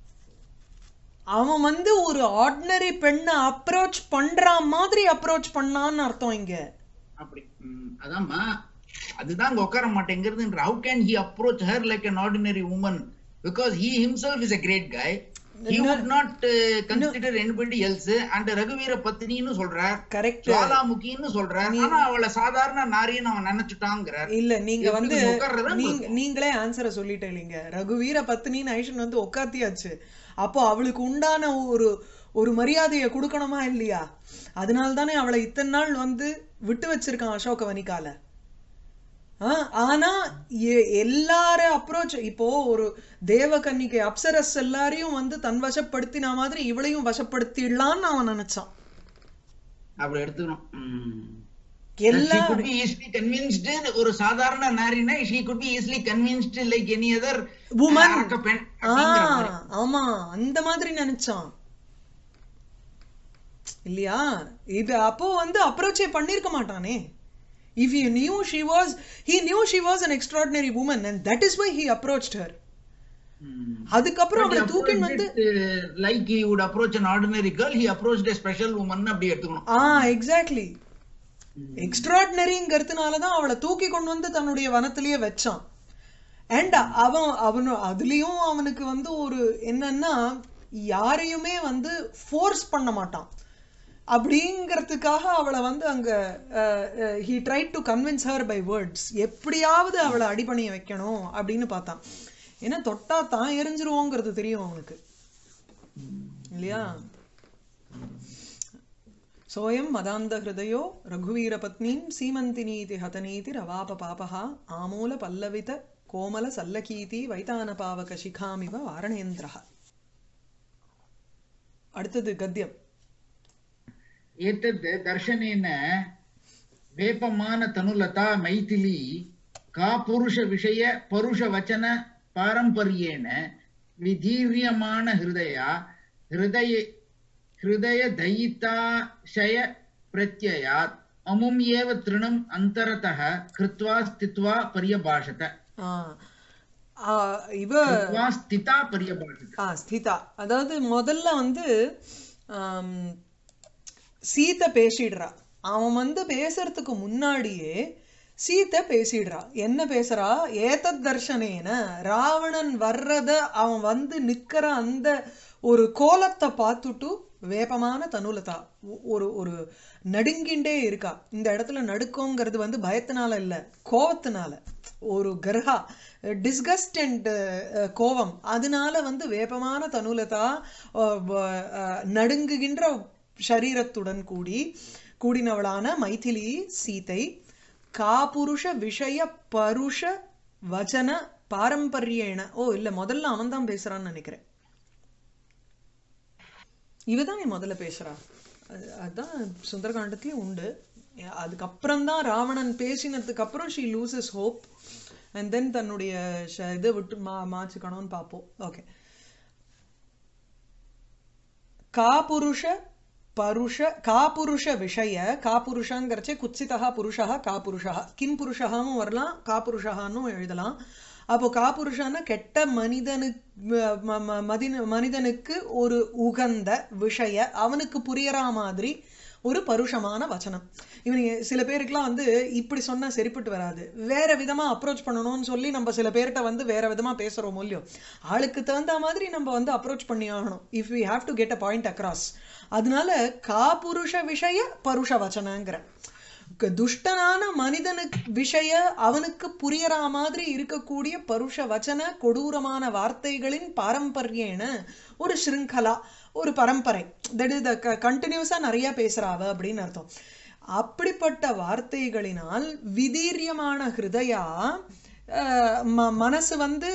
அவன் வந்து ஒரு ஆர்டினரி பெண்ணை அப்ரோச் பண்ற மாதிரி அப்ரோச் பண்ணான்னு அர்த்தம் இங்க அப்படி ம், அதாம்மா அதுதான் அங்க உட்கார மாட்டேங்கிறது how can he approach her like an ordinary woman because he himself is a great guy he would not uh, consider anybody else and ரகுவீர பத்னின்னு சொல்றார் கரெக்ட் ஜுவாலாமுகின்னு சொல்றார் ஆனா அவளை சாதாரண நாரின்னு அவன் நினைச்சுட்டாங்கிறார் இல்ல நீங்க எப்படி வந்து நம்ம உட்கார்றதா நீங்க நீங்களே ஆன்சரை சொல்லிட்டீங்க ரகுவீர பத்னின்னு ஐஷன் வந்து உட்காத்தியாச்சு அப்போ அவளுக்கு உண்டான ஒரு ஒரு மரியாதையை கொடுக்கணுமா இல்லையா அதனால தானே அவளை இத்தனை நாள் வந்து விட்டு வச்சிருக்கான் அசோக வனிகால ஆ, ஆனா எ- எல்லார அப்ரோச் இப்போ ஒரு தேவகன்னிகை அப்சரஸ் எல்லாரையும் வந்து தன் வசப்படுத்தின மாதிரி இவளையும் வசப்படுத்திடலான்னு அவன் நினைச்சான் அப்படி எடுத்துக்கணும் ம். எல்லா she could be easily convinced ஒரு சாதாரண நாரினா she could be easily convinced like any other Woman. அரக்க பெண் ஆ, அப்படிங்கிற மாதிரி. ஆமா அந்த மாதிரி நினைச்சான் இல்லையா இது அப்போ வந்து அப்ரோச்சே பண்ணிருக்க மாட்டானே if you knew she was he knew she was an extraordinary woman and that is why he approached her ம். அதுக்கப்புறம் But he அவளை தூக்கின் approached வந்து it, uh, like he would approach an ordinary girl, he approached a special woman அப்படி எடுத்துக்கணும் ஆ exactly எக்ஸ்ட்ராடினரிங்கிறதுனால தான் அவளை தூக்கி கொண்டு வந்து தன்னுடைய வனத்திலேயே வச்சான் அண்ட் அவன் அவனு அதுலயும் அவனுக்கு வந்து ஒரு என்னன்னா யாரையுமே வந்து ஃபோர்ஸ் பண்ண மாட்டான் அப்படிங்கிறதுக்காக அவளை வந்து அங்க he try to convince her by words எப்படியாவது அவளை அடிபணிய வைக்கணும் அப்படின்னு பார்த்தான் ஏன்னா தொட்டா தான் எரிஞ்சிருவோங்கிறது தெரியும் அவனுக்கு இல்லையா सोऽयं मदान्धहृदयो रघुवीरपत्नीं सीमन्तिनीति हतनीति रवापपापः आमूलपल्लवितकोमलसल्लकीति वैतानपावकशिखामिव वारणेन्द्रः அடுத்தது கத்தியம் एतद् दर्शनेन वेपमान तनुलता मैथिली का पुरुषविषय परुषवचन पारम्पर्येण विधीर्यमान हृदया हृदय हृदयदयिताशय प्रत्ययात् अमुम् एव तृणम् अन्तरतः कृत्वा स्थित्वा पर्यभाषत ஆ, ஆ, இவ कृत्वा स्थिता पर्यभाषत ஆ ஸ்திதா அதாவது முதல்ல வந்து ஆம், சீத்தை பேசிடுறா அவன் வந்து பேசுறதுக்கு முன்னாடியே சீத்தை பேசிடுறா என்ன பேசுறா ஏதத் தர்ஷனேன ராவணன் வர்றத அவன் வந்து நிக்கிற அந்த ஒரு கோலத்தை பார்த்துட்டு வேப்பமான தனுலதா ஒ- ஒரு ஒரு நடுங்கிண்டே இருக்கா இந்த இடத்துல நடுக்கோங்கிறது வந்து பயத்தினால இல்ல கோவத்தினால ஒரு கர்ஹா டிஸ்கஸ்ட் அண்ட் கோவம் அதனால வந்து வேப்பமான தனுலதா அஹ், வ- அஹ், நடுங்குகின்ற சரீரத்துடன் கூடி கூடினவளான மைதிலி சீதை காபுருஷ விஷய பருஷ வச்சன பாரம்பரியேன ஓ இல்ல முதல்ல அவன் தான் பேசுறான்னு நினைக்கிறேன் இவதான் என் முதல்ல பேசுறா அது- அதான் சுந்தரகாண்டத்திலயும் உண்டு அதுக்கப்புறம் தான் ராவணன் பேசினதுக்கு அப்புறம் she loses hope and then தன்னுடைய ஷ- இதை விட்டு மா மாச்சுக்கணும்னு பார்ப்போம் ஓகே காபுருஷ பருஷ காபுருஷ விஷய காபுருஷங்கிறச்சே குத்சிதா புருஷா காபுருஷா கிம் புருஷகாவும் வரலாம் காபுருஷகான்னு எழுதலாம் அப்போ காபுருஷன்னா கெட்ட மனிதனுக்கு ம- ம- மதின- மனிதனுக்கு ஒரு உகந்த விஷய அவனுக்கு புரியற மாதிரி ஒரு பருஷமான வச்சனம் இவனுங்க சில பேருக்குலாம் வந்து இப்படி சொன்னா சரிப்பட்டு வராது வேற விதமா அப்ரோச் பண்ணணும்னு சொல்லி நம்ம சில பேர்கிட்ட வந்து வேற விதமா பேசுறோம் இல்லையோ ஆளுக்கு தகுந்த மாதிரி நம்ம வந்து அப்ரோச் பண்ணி ஆகணும் if we have to get a point across அதனால காபுருஷ விஷய பருஷ வச்சனங்கிற க- துஷ்டனான மனிதனுக்கு விஷய அவனுக்கு புரியற மாதிரி இருக்கக்கூடிய பருஷ வச்சன கொடூரமான வார்த்தைகளின் பாரம்பரியேன ஒரு ஸ்ருங்கலா ஒரு பரம்பரை தட் இஸ் த கண்டினியூஸா நிறைய பேசுறாவ அப்படின்னு அர்த்தம் அப்படிப்பட்ட வார்த்தைகளினால் விதீரியமான ஹிருதயா அஹ், ம- மனசு வந்து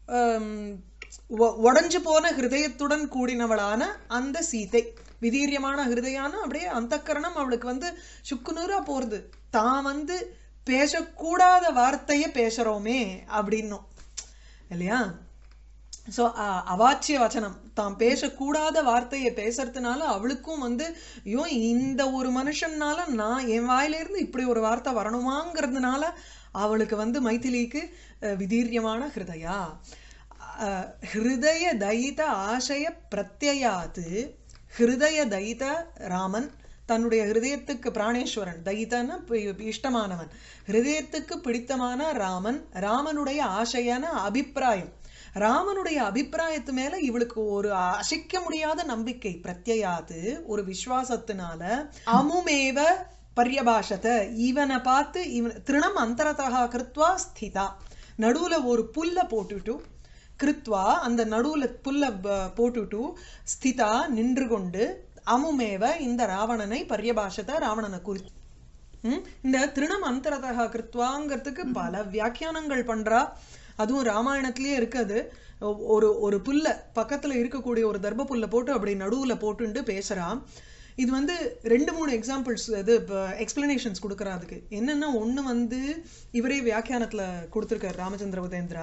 உடஞ்சு போன ஹிருதயத்துடன் கூடினவளான அந்த சீதை விதீரியமான ஹிருதயான அப்படியே அந்தக்கரணம் அவளுக்கு வந்து சுக்குநூறா போறது தான் வந்து பேசக்கூடாத வார்த்தைய பேசுறோமே அப்படின்னும் இல்லையா ஸோ அவாச்சிய வச்சனம் தான் பேசக்கூடாத வார்த்தையை பேசுறதுனால அவளுக்கும் வந்து ஐயோ இந்த ஒரு மனுஷன்னால நான் என் வாயிலிருந்து இப்படி ஒரு வார்த்தை வரணுமாங்கிறதுனால அவளுக்கு வந்து மைதிலிக்கு அஹ், விதீரியமான ஹிருதயா அஹ், ஹிருதய தயித ஆசய பிரத்யயாத்து ஹிருதய தயித ராமன் தன்னுடைய ஹிருதயத்துக்கு பிராணேஸ்வரன் தயிதன்னு பி- இஷ்டமானவன் ஹிருதயத்துக்கு பிடித்தமான ராமன் ராமனுடைய ஆசையான அபிப்பிராயம் ராமனுடைய அபிப்பிராயத்து மேல இவளுக்கு ஒரு அசைக்க முடியாத நம்பிக்கை பிரத்யயாது ஒரு விசுவாசத்தினால அமுமேவ பர்யபாஷத இவனை பார்த்து இவன் திருணம் அந்தரதா கிருத்வா ஸ்திதா நடுவுல ஒரு புல்ல போட்டுட்டு கிருத்வா அந்த நடுவுல புல்ல ப- போட்டுட்டு ஸ்திதா நின்று கொண்டு அமுமேவ இந்த ராவணனை பர்யபாஷத ராவணனை குறித்து ம்? இந்த திருணம் அந்தரதா கிருத்வாங்கிறதுக்கு பல வியாக்கியானங்கள் பண்றா அதுவும் ராமாயணத்திலேயே இருக்குது ஒ- ஒரு ஒரு புல்ல பக்கத்துல இருக்கக்கூடிய ஒரு தர்ப புல்ல போட்டு அப்படி நடுவுல போட்டுண்டு பேசுறா இது வந்து ரெண்டு மூணு எக்ஸாம்பிள்ஸ் இது எக்ஸ்பிளனேஷன்ஸ் கொடுக்குறா அதுக்கு என்னன்னா ஒண்ணு வந்து இவரே வியாக்கியானத்துல கொடுத்திருக்காரு ராமச்சந்திர உதேந்திரா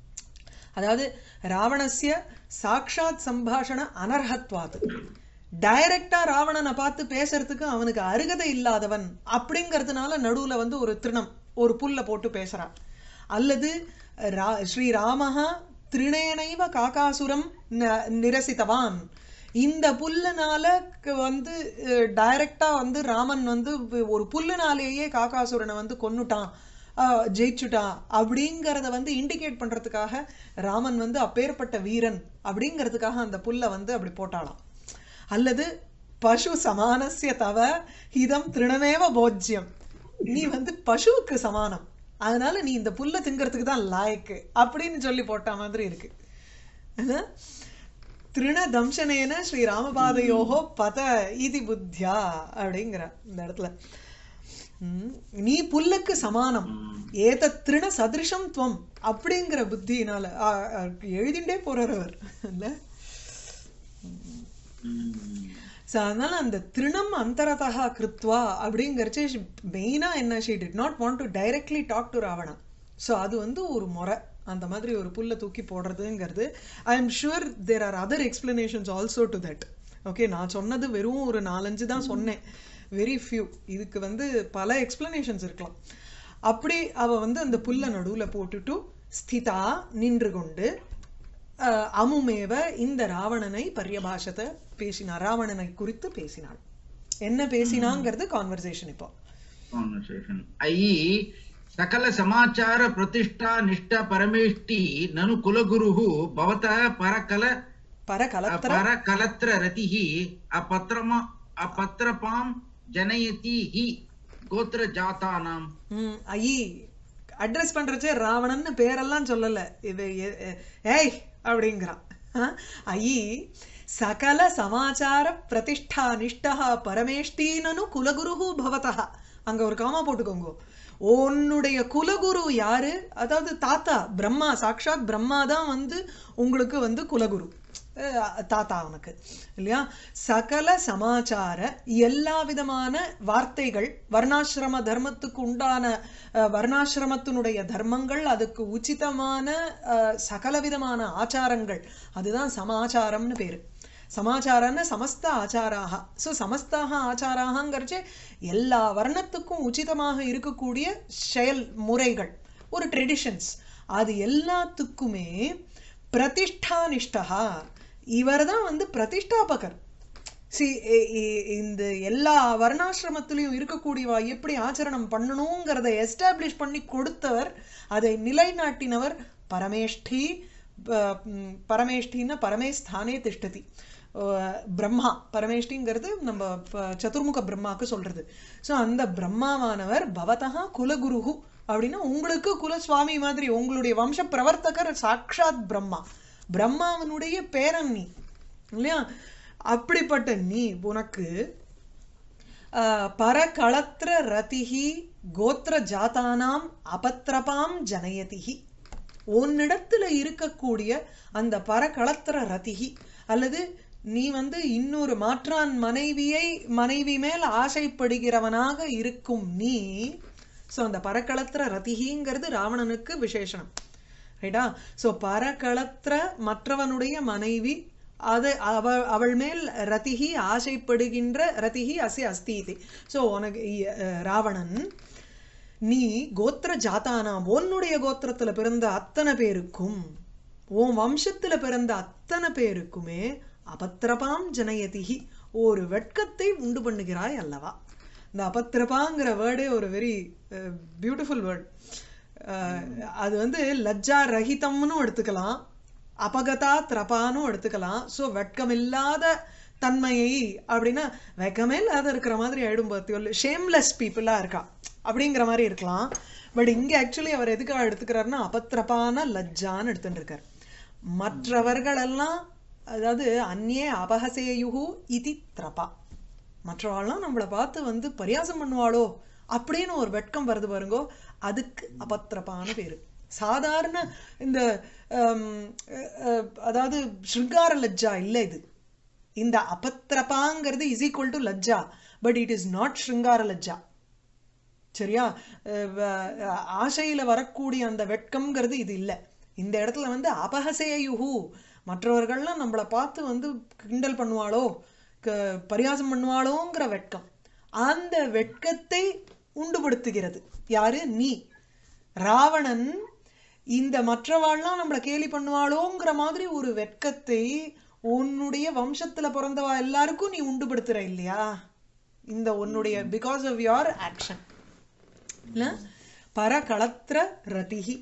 அதாவது ராவணஸ்ய சாக்ஷாத் சம்பாஷண அனர்ஹத்வாத் டைரக்டா ராவணனை பார்த்து பேசுறதுக்கு அவனுக்கு அருகதை இல்லாதவன் அப்படிங்கறதுனால நடுவுல வந்து ஒரு திருணம் ஒரு புல்ல போட்டு பேசுறான் அல்லது ரா- ஸ்ரீராமஹா திருணேனைவ காகாசுரம் ந- நிரசித்தவான் இந்த புல்லுனால க- வந்து டைரக்டா வந்து ராமன் வந்து ஒரு புல்லுனாலேயே காகாசுரனை வந்து கொன்னுட்டான் ஆஹ் ஜெயிச்சுட்டான் அப்படிங்கறத வந்து இண்டிகேட் பண்றதுக்காக ராமன் வந்து அப்பேற்பட்ட வீரன் அப்படிங்கிறதுக்காக அந்த புல்லை வந்து அப்படி போட்டாளாம் அல்லது பசு சமானஸ்ய தவ இதம் திருணமேவ போஜ்யம் நீ வந்து பசுவுக்கு சமானம் அதனால நீ இந்த புல்லை திங்கிறதுக்கு தான் லாயக்கு அப்படின்னு சொல்லி போட்ட மாதிரி இருக்கு ஆனா, திருண தம்சனேன ஸ்ரீ ராமபாதையோகோ பத இதி புத்தியா அப்படிங்கிற இந்த இடத்துல ம், நீ புல்லுக்கு சமானம் ஏத திருண சதிருஷம் துவம் அப்படிங்கிற புத்தியினால ஆ, ஆ, எழுதிண்டே போறார் அவர் இல்ல So, அதனால அந்த திருணம் அந்தரதா கிருத்வா அப்படிங்கிறச்சு மெயினா என்ன she did not want to directly talk to Ravana so அது வந்து ஒரு முறை அந்த மாதிரி ஒரு புல்லை தூக்கி போடுறதுங்கிறது I am sure there are other explanations also to that okay நான் சொன்னது வெறும் ஒரு நாலஞ்சு தான் சொன்னேன் வெரி ஃபியூ இதுக்கு வந்து பல எக்ஸ்பிளனேஷன்ஸ் இருக்கலாம் அப்படி அவ வந்து அந்த புல்லை நடுவுல போட்டுட்டு ஸ்திதா நின்று கொண்டு அஹ், அமுமேவ இந்த ராவணனை பரியபாஷத்தை பேசினார் ராவணனை குறித்து பேசினாள் என்ன பேசினாங்கிறது கான்வர்சேஷன் இப்போ conversation. i.e. सकल समाचार प्रतिष्ठा निष्ठा परमेष्टि ननु कुलगुरुः भवतः परकल பரகலத்திர परकलत्र रतिः अपत्रमा अपत्रपां जनयति हि गोत्रजातानाम् ம் ஐ அட்ரஸ் பண்றச்சே ராவணன்னு பேரெல்லாம் சொல்லல இது எ- எ- ஏய் அப்படிங்கிறான் ஆ? ஐ சகல சமாச்சார பிரதிஷ்டா நிஷ்டா பரமேஷ்டீனனு குலகுரு பவதா அங்க ஒரு காமா போட்டுக்கோங்க உன்னுடைய குலகுரு யாரு அதாவது தாத்தா பிரம்மா சாக்ஷாத் பிரம்மா தான் வந்து உங்களுக்கு வந்து குலகுரு அஹ் தாத்தா அவனுக்கு இல்லையா சகல சமாச்சார எல்லா விதமான வார்த்தைகள் வர்ணாசிரம தர்மத்துக்கு உண்டான அஹ், வர்ணாசிரமத்தினுடைய தர்மங்கள் அதுக்கு உச்சிதமான அஹ், சகல விதமான ஆச்சாரங்கள் அதுதான் சமாச்சாரம்னு பேரு சமாச்சாரன்னு சமஸ்த ஆச்சாராக ஸோ சமஸ்தாக ஆச்சாராகங்கிறச்சு எல்லா வர்ணத்துக்கும் உச்சிதமாக இருக்கக்கூடிய செயல் முறைகள் ஒரு ட்ரெடிஷன்ஸ் அது எல்லாத்துக்குமே பிரதிஷ்டானிஷ்டா இவர் தான் வந்து பிரதிஷ்டாபகர் சி இந்த எல்லா வர்ணாசிரமத்திலையும் இருக்கக்கூடியவா எப்படி ஆச்சரணம் பண்ணணுங்கிறத எஸ்டாப்ளிஷ் பண்ணி கொடுத்தவர் அதை நிலைநாட்டினவர் பரமேஷ்டி ப- ம், பரமேஷ்டின்னா பரமே ஸ்தானே திஷ்டதி அஹ் பிரம்மா பரமேஷ்டிங்கிறது நம்ம ப- சதுர்முக பிரம்மாக்கு சொல்றது ஸோ அந்த பிரம்மாவானவர் பவதா குலகுருகு அப்படின்னா உங்களுக்கு குலசுவாமி மாதிரி உங்களுடைய வம்ச பிரவர்த்தகர் சாக்ஷாத் பிரம்மா பிரம்மாவனுடைய பேரன் நீ இல்லையா அப்படிப்பட்ட நீ உனக்கு ஆஹ், பரகளத்திர ரதிஹி கோத்திர ஜாதானாம் அபத்ரபாம் ஜனயதிஹி உன்னிடத்துல இருக்கக்கூடிய அந்த பரகளத்திர ரதிஹி அல்லது நீ வந்து இன்னொரு மாற்றான் மனைவியை மனைவி மேல் ஆசைப்படுகிறவனாக இருக்கும் நீ ஸோ அந்த பரகளத்திர ரதிஹிங்கிறது ராவணனுக்கு விசேஷனம் ரைட்டா ஸோ பரகளத்திர மற்றவனுடைய மனைவி அது அவ அவள் மேல் ரதிஹி ஆசைப்படுகின்ற ரதிஹி அசி அஸ்தி இது ஸோ உனக்கு இ- அஹ் ராவணன் நீ கோத்திர ஜாத்தானாம் உன்னுடைய கோத்திரத்துல பிறந்த அத்தனை பேருக்கும் உன் வம்சத்துல பிறந்த அத்தனை பேருக்குமே அபத்திரபாம் ஜனயதிகி ஒரு வெட்கத்தை உண்டு பண்ணுகிறாய் அல்லவா இந்த அபத்திரபாங்கிற வேர்டே ஒரு வெரி பியூட்டிஃபுல் வேர்ட் அது வந்து லஜ்ஜா ரஹிதம்னு எடுத்துக்கலாம் அபகதா திரபானும் எடுத்துக்கலாம் ஸோ வெட்கமில்லாத தன்மையை அப்படின்னா வெக்கமே இல்லாத இருக்கிற மாதிரி ஆயிடும் பார்த்தியோ ஷேம்லெஸ் பீப்புளாக இருக்கா அப்படிங்கிற மாதிரி இருக்கலாம் பட் இங்கே ஆக்சுவலி அவர் எதுக்காக எடுத்துக்கிறாருன்னா அபத்திரபான லஜ்ஜான்னு எடுத்துட்டு இருக்கார் மற்றவர்களெல்லாம் அதாவது அந்நே அபகசேயுகு இதி திரபா மற்றவாள்லாம் நம்மளை பார்த்து வந்து பரியாசம் பண்ணுவாளோ அப்படின்னு ஒரு வெட்கம் வருது பாருங்கோ அதுக்கு அபத்திரபான பேரு சாதாரண இந்த ஹம், அஹ், அஹ், அதாவது ஸ்ருங்கார லஜ்ஜா இல்லை இது இந்த அபத்திரபாங்கிறது இஸ் ஈக்குவல் டு லஜ்ஜா பட் இட் இஸ் நாட் ஸ்ருங்கார லஜ்ஜா சரியா அஹ் வ- ஆசையில வரக்கூடிய அந்த வெட்கம்ங்கிறது இது இல்லை இந்த இடத்துல வந்து அபகசேயுகு மற்றவர்கள்லாம் நம்மளை பார்த்து வந்து கிண்டல் பண்ணுவாளோ க- பரியாசம் பண்ணுவாளோங்கிற வெட்கம் அந்த வெட்கத்தை உண்டுபடுத்துகிறது யாரு நீ ராவணன் இந்த மற்றவாள்லாம் நம்மளை கேலி பண்ணுவாளோங்கிற மாதிரி ஒரு வெட்கத்தை உன்னுடைய வம்சத்துல பிறந்தவா எல்லாருக்கும் நீ உண்டுபடுத்துற இல்லையா இந்த உன்னுடைய பிகாஸ் ஆஃப் யுவர் ஆக்ஷன் இல்ல பரகளத்திர ரதிகி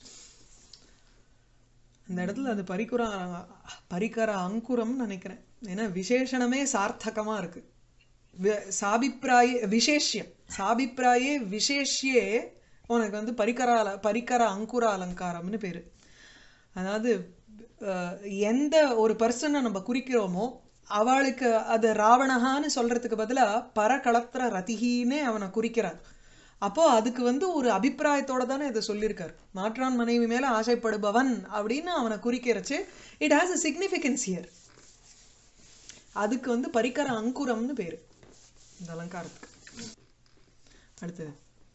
அந்த இடத்துல அது பரிக்குற பரிகர அங்குரம்னு நினைக்கிறேன் ஏன்னா விசேஷணமே சார்த்தகமா இருக்கு வி- சாபிப்பிராய விசேஷ்யம் சாபிப்பிராயே விசேஷ்யே உனக்கு வந்து பரிகர அல- பரிகர அங்குர அலங்காரம்னு பேரு அதாவது அஹ், எந்த ஒரு பர்சனை நம்ம குறிக்கிறோமோ அவளுக்கு அது ராவணகான்னு சொல்றதுக்கு பதிலா பரகளத்திர ரதிகின்னு அவனை குறிக்கிறார் அப்போ அதுக்கு வந்து ஒரு அபிப்பிராயத்தோட தானே இதை சொல்லியிருக்கார் மாற்றான் மனைவி மேல ஆசைப்படுபவன் அப்படின்னு அவனை குறிக்கிறச்சு it has a significance here அதுக்கு வந்து பரிகர அங்குரம்னு பேரு இந்த அலங்காரத்துக்கு அடுத்தது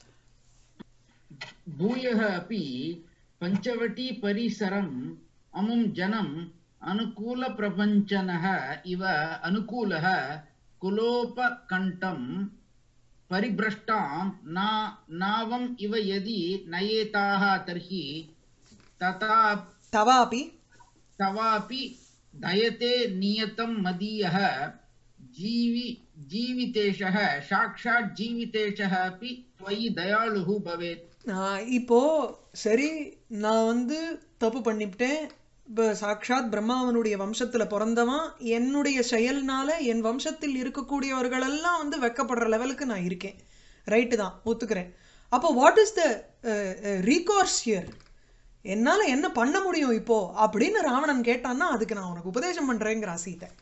भूयः अपि पञ्चवटी परिसरम् अमुं जनम् अनुकूलप्रपञ्चनः इव अनुकूलः कुलोपकण्ठं परिभ्रष्टां ना नावम् इव यदि नयेताः तर्हि तथा தவாபி तवापि दयते नियतं मदीयः जीवि जीवितेशः साक्षात् जीवितेशः अपि त्वयि दयालुः भवेत् நான் இப்போ சரி நான் வந்து தப்பு பண்ணிவிட்டேன் இப்போ சாக்ஷாத் பிரம்மாவனுடைய வம்சத்துல பிறந்தவன் என்னுடைய செயல்னால என் வம்சத்தில் இருக்கக்கூடியவர்களெல்லாம் வந்து வெக்கப்படுற லெவலுக்கு நான் இருக்கேன் ரைட்டு தான் ஒத்துக்கிறேன் அப்போ what is the recourse here என்னால என்ன பண்ண முடியும் இப்போ அப்படின்னு ராவணன் கேட்டான்னா அதுக்கு நான் உனக்கு உபதேசம் பண்றேங்கிற சீதை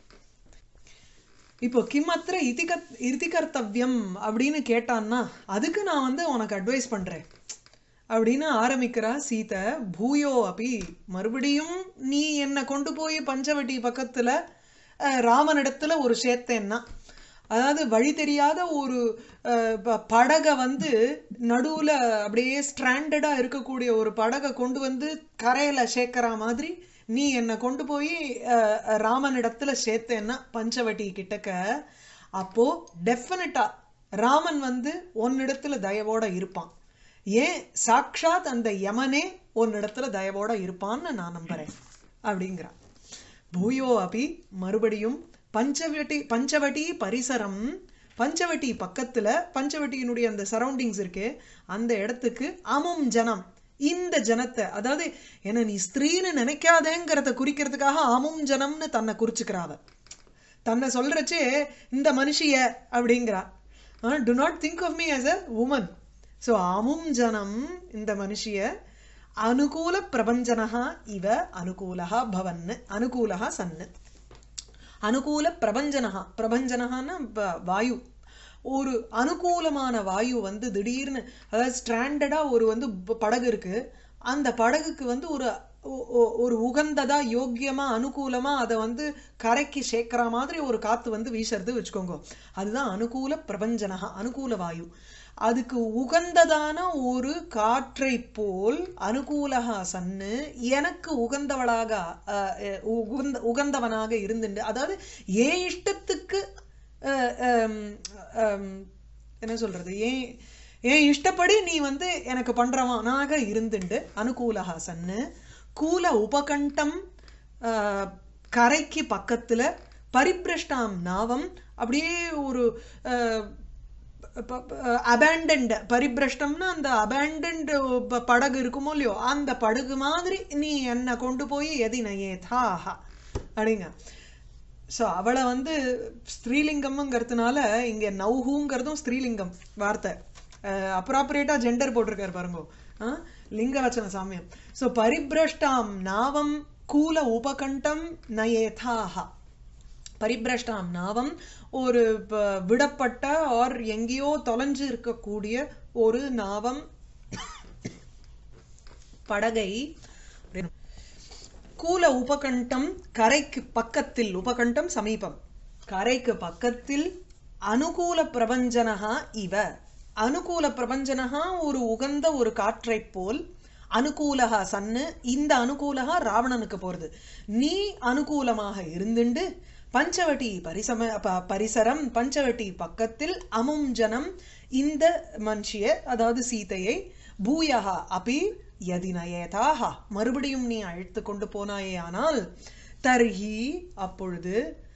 இப்போ கிம்மத்திர இதிகத் இதிகர்த்தவ்யம் அப்படின்னு கேட்டான்னா அதுக்கு நான் வந்து உனக்கு அட்வைஸ் பண்றேன் அப்படின்னு ஆரம்பிக்கிறா சீதை பூயோ அபி மறுபடியும் நீ என்னை கொண்டு போய் பஞ்சவட்டி பக்கத்துல அஹ், ராமனிடத்துல ஒரு சேர்த்தேன்னா அதாவது வழி தெரியாத ஒரு அஹ், ப- படகை வந்து நடுவுல அப்படியே ஸ்ட்ராண்டடா இருக்கக்கூடிய ஒரு படகை கொண்டு வந்து கரையில சேர்க்கிற மாதிரி நீ என்னை கொண்டு போய் அஹ், ராமனிடத்துல சேர்த்தேன்னா பஞ்சவட்டி கிட்டக்க அப்போ டெஃபினட்டா ராமன் வந்து உன்னிடத்துல தயவோட இருப்பான் ஏன் சாக்ஷாத் அந்த யமனே உன்னிடத்துல தயவோட இருப்பான்னு நான் நம்புறேன் அப்படிங்கிறான் பூயோ அபி மறுபடியும் பஞ்சவட்டி பஞ்சவட்டி பரிசரம் பஞ்சவட்டி பக்கத்துல பஞ்சவட்டியினுடைய அந்த சரௌண்டிங்ஸ் இருக்கு அந்த இடத்துக்கு அமும் ஜனம் இந்த ஜனத்தை அதாவது என்ன நீ ஸ்திரீன்னு நினைக்காதேங்கிறத குறிக்கிறதுக்காக அமும் ஜனம்னு தன்னை குறிச்சுக்கிறாவ தன்னை சொல்றச்சே இந்த மனுஷிய அப்படிங்கிறா do not think of me as a woman so அமும் ஜனம் இந்த மனுஷிய அனுகூல பிரபஞ்சனஹா இவ அனுகூலஹா பவன்னு அனுகூலஹா சன்னு அனுகூல பிரபஞ்சனஹா பிரபஞ்சனஹான்னா வ- வாயு ஒரு அனுகூலமான வாயு வந்து திடீர்னு அதாவது ஸ்ட்ராண்டடா ஒரு வந்து ப- படகு இருக்கு அந்த படகுக்கு வந்து ஒரு ஒ- ஒ- ஒரு உகந்ததா யோக்கியமா அனுகூலமா அதை வந்து கரைக்கு சேர்க்கிற மாதிரி ஒரு காத்து வந்து வீசுறது வச்சுக்கோங்க அதுதான் அனுகூல பிரபஞ்சனஹா அனுகூல வாயு அதுக்கு உகந்ததான ஒரு காற்றை போல் அனுகூலகா சன்னு எனக்கு உகந்தவளாக அஹ், அஹ், உகந்த உகந்தவனாக இருந்துண்டு அதாவது ஏன் இஷ்டத்துக்கு அஹ், ஹம், ஹம், என்ன சொல்றது ஏன் ஏன் இஷ்டப்படி நீ வந்து எனக்கு பண்றவனாக இருந்துண்டு அனுகூலகா சன்னு கூல உபகண்டம் ஆஹ், கரைக்கு பக்கத்துல பரிபிரஷ்டாம் நாவம் அப்படியே ஒரு அபேண்டன்ட் பரிபிரஷ்டம்னா அந்த அபேண்டன்ட் படகு இருக்குமோ இல்லையோ அந்த படகு மாதிரி நீ என்னை கொண்டு போய் எதினையே தாஹா அப்படிங்க ஸோ அவளை வந்து ஸ்திரீலிங்கம்ங்கிறதுனால இங்க நௌஹுங்கிறதும் ஸ்திரீலிங்கம் வார்த்தை அப்ராப்ரேட்டா ஜெண்டர் போட்டிருக்காரு பாருங்க ஆ? லிங்க வச்சன சாமியம் ஸோ பரிபிரஷ்டாம் நாவம் கூல உபகண்டம் நயேதாஹா பரிபிரஷ்டாம் நாவம் ஒரு ப- விடப்பட்ட ஆர் எங்கேயோ தொலைஞ்சு இருக்கக்கூடிய ஒரு நாவம் படகை கூல உபகண்டம் கரைக்கு பக்கத்தில் உபகண்டம் சமீபம் கரைக்கு பக்கத்தில் அனுகூல பிரபஞ்சனகா இவ அனுகூல பிரபஞ்சனகா ஒரு உகந்த ஒரு காற்றைப் போல் அனுகூலகா சன்னு இந்த அனுகூலகா ராவணனுக்கு போறது நீ அனுகூலமாக இருந்துண்டு பஞ்சவட்டி பரிசம ப- பரிசரம் பஞ்சவட்டி பக்கத்தில் அமும் ஜனம் இந்த மனுஷிய அதாவது சீதையை பூயகா அபி யதி நயேதாக மறுபடியும் நீ அழைத்து கொண்டு போனாயேயானால் தர்ஹி அப்பொழுது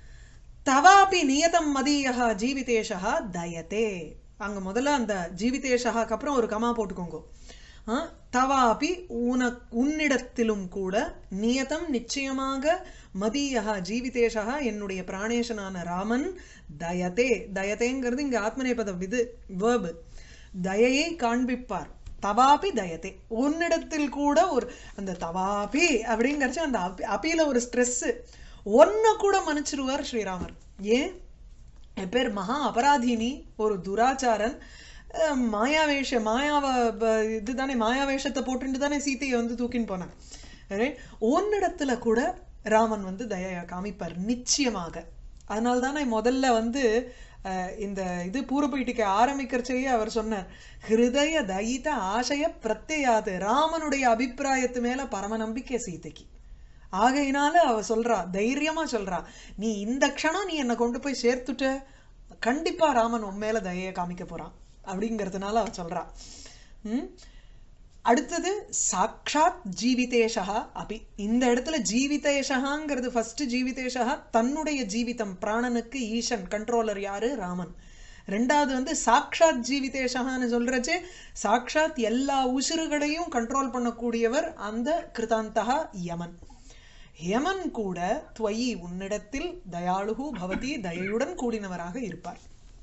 தவாபி நியதம் மதியக ஜீவிதேஷா தயத்தே அங்க முதல்ல அந்த ஜீவிதேஷகாக்கு அப்புறம் ஒரு கமா போட்டுக்கோங்க ஆ, தவாபி உன உன்னிடத்திலும் கூட நியதம் நிச்சயமாக மதியக ஜீவிதேஷா என்னுடைய பிராணேஷனான ராமன் தயத்தே தயத்தேங்கிறது இங்க ஆத்மநேபத இது வேர்பு தயையை காண்பிப்பார் தவாபி தயத்தே உன்னிடத்தில் கூட ஒரு அந்த தவாபி அப்படிங்கிறச்சு அந்த அபி அபியில ஒரு ஸ்ட்ரெஸ் ஒன்ன கூட மன்னிச்சிருவார் ஸ்ரீராமர் ஏன் என் பேர் மகா அபராதினி ஒரு துராச்சாரன் அஹ் மாயாவேஷ மாயாவ ப- இதுதானே மாயாவேஷத்தை போட்டுட்டு தானே சீதையை வந்து தூக்கின்னு போனான் Right? உன்னிடத்துல கூட ராமன் வந்து தய காமிப்பார் நிச்சயமாக அதனால தானே முதல்ல வந்து அஹ், இந்த இது பூர்வபீட்டிக்க ஆரம்பிக்கிறச்சேயே அவர் சொன்னார் ஹிருதய தயித ஆசய பிரத்யாது ராமனுடைய அபிப்பிராயத்து மேல பரம நம்பிக்கை சீதைக்கு ஆகையினால அவ சொல்றா தைரியமா சொல்றா நீ இந்த க்ஷணம் நீ என்னை கொண்டு போய் சேர்த்துட்ட கண்டிப்பா ராமன் உன் மேல தயைய காமிக்க போறான் அப்படிங்கிறதுனால அவ சொல்றா ம் அடுத்தது சாக்ஷாத் ஜீவிதேஷா அபி இந்த இடத்துல ஜீவிதேஷகாங்கிறது ஃபர்ஸ்ட் ஜீவிதேஷா தன்னுடைய ஜீவிதம் பிராணனுக்கு ஈசன் கண்ட்ரோலர் யாரு ராமன் ரெண்டாவது வந்து சாக்ஷாத் ஜீவிதேஷகான்னு சொல்றச்சே சாக்ஷாத் எல்லா உசிறுகளையும் கண்ட்ரோல் பண்ணக்கூடியவர் அந்த கிருதாந்தகா யமன் யமன் கூட துவயி உன்னிடத்தில் தயாளுகு பவதி தயையுடன் கூடினவராக இருப்பார்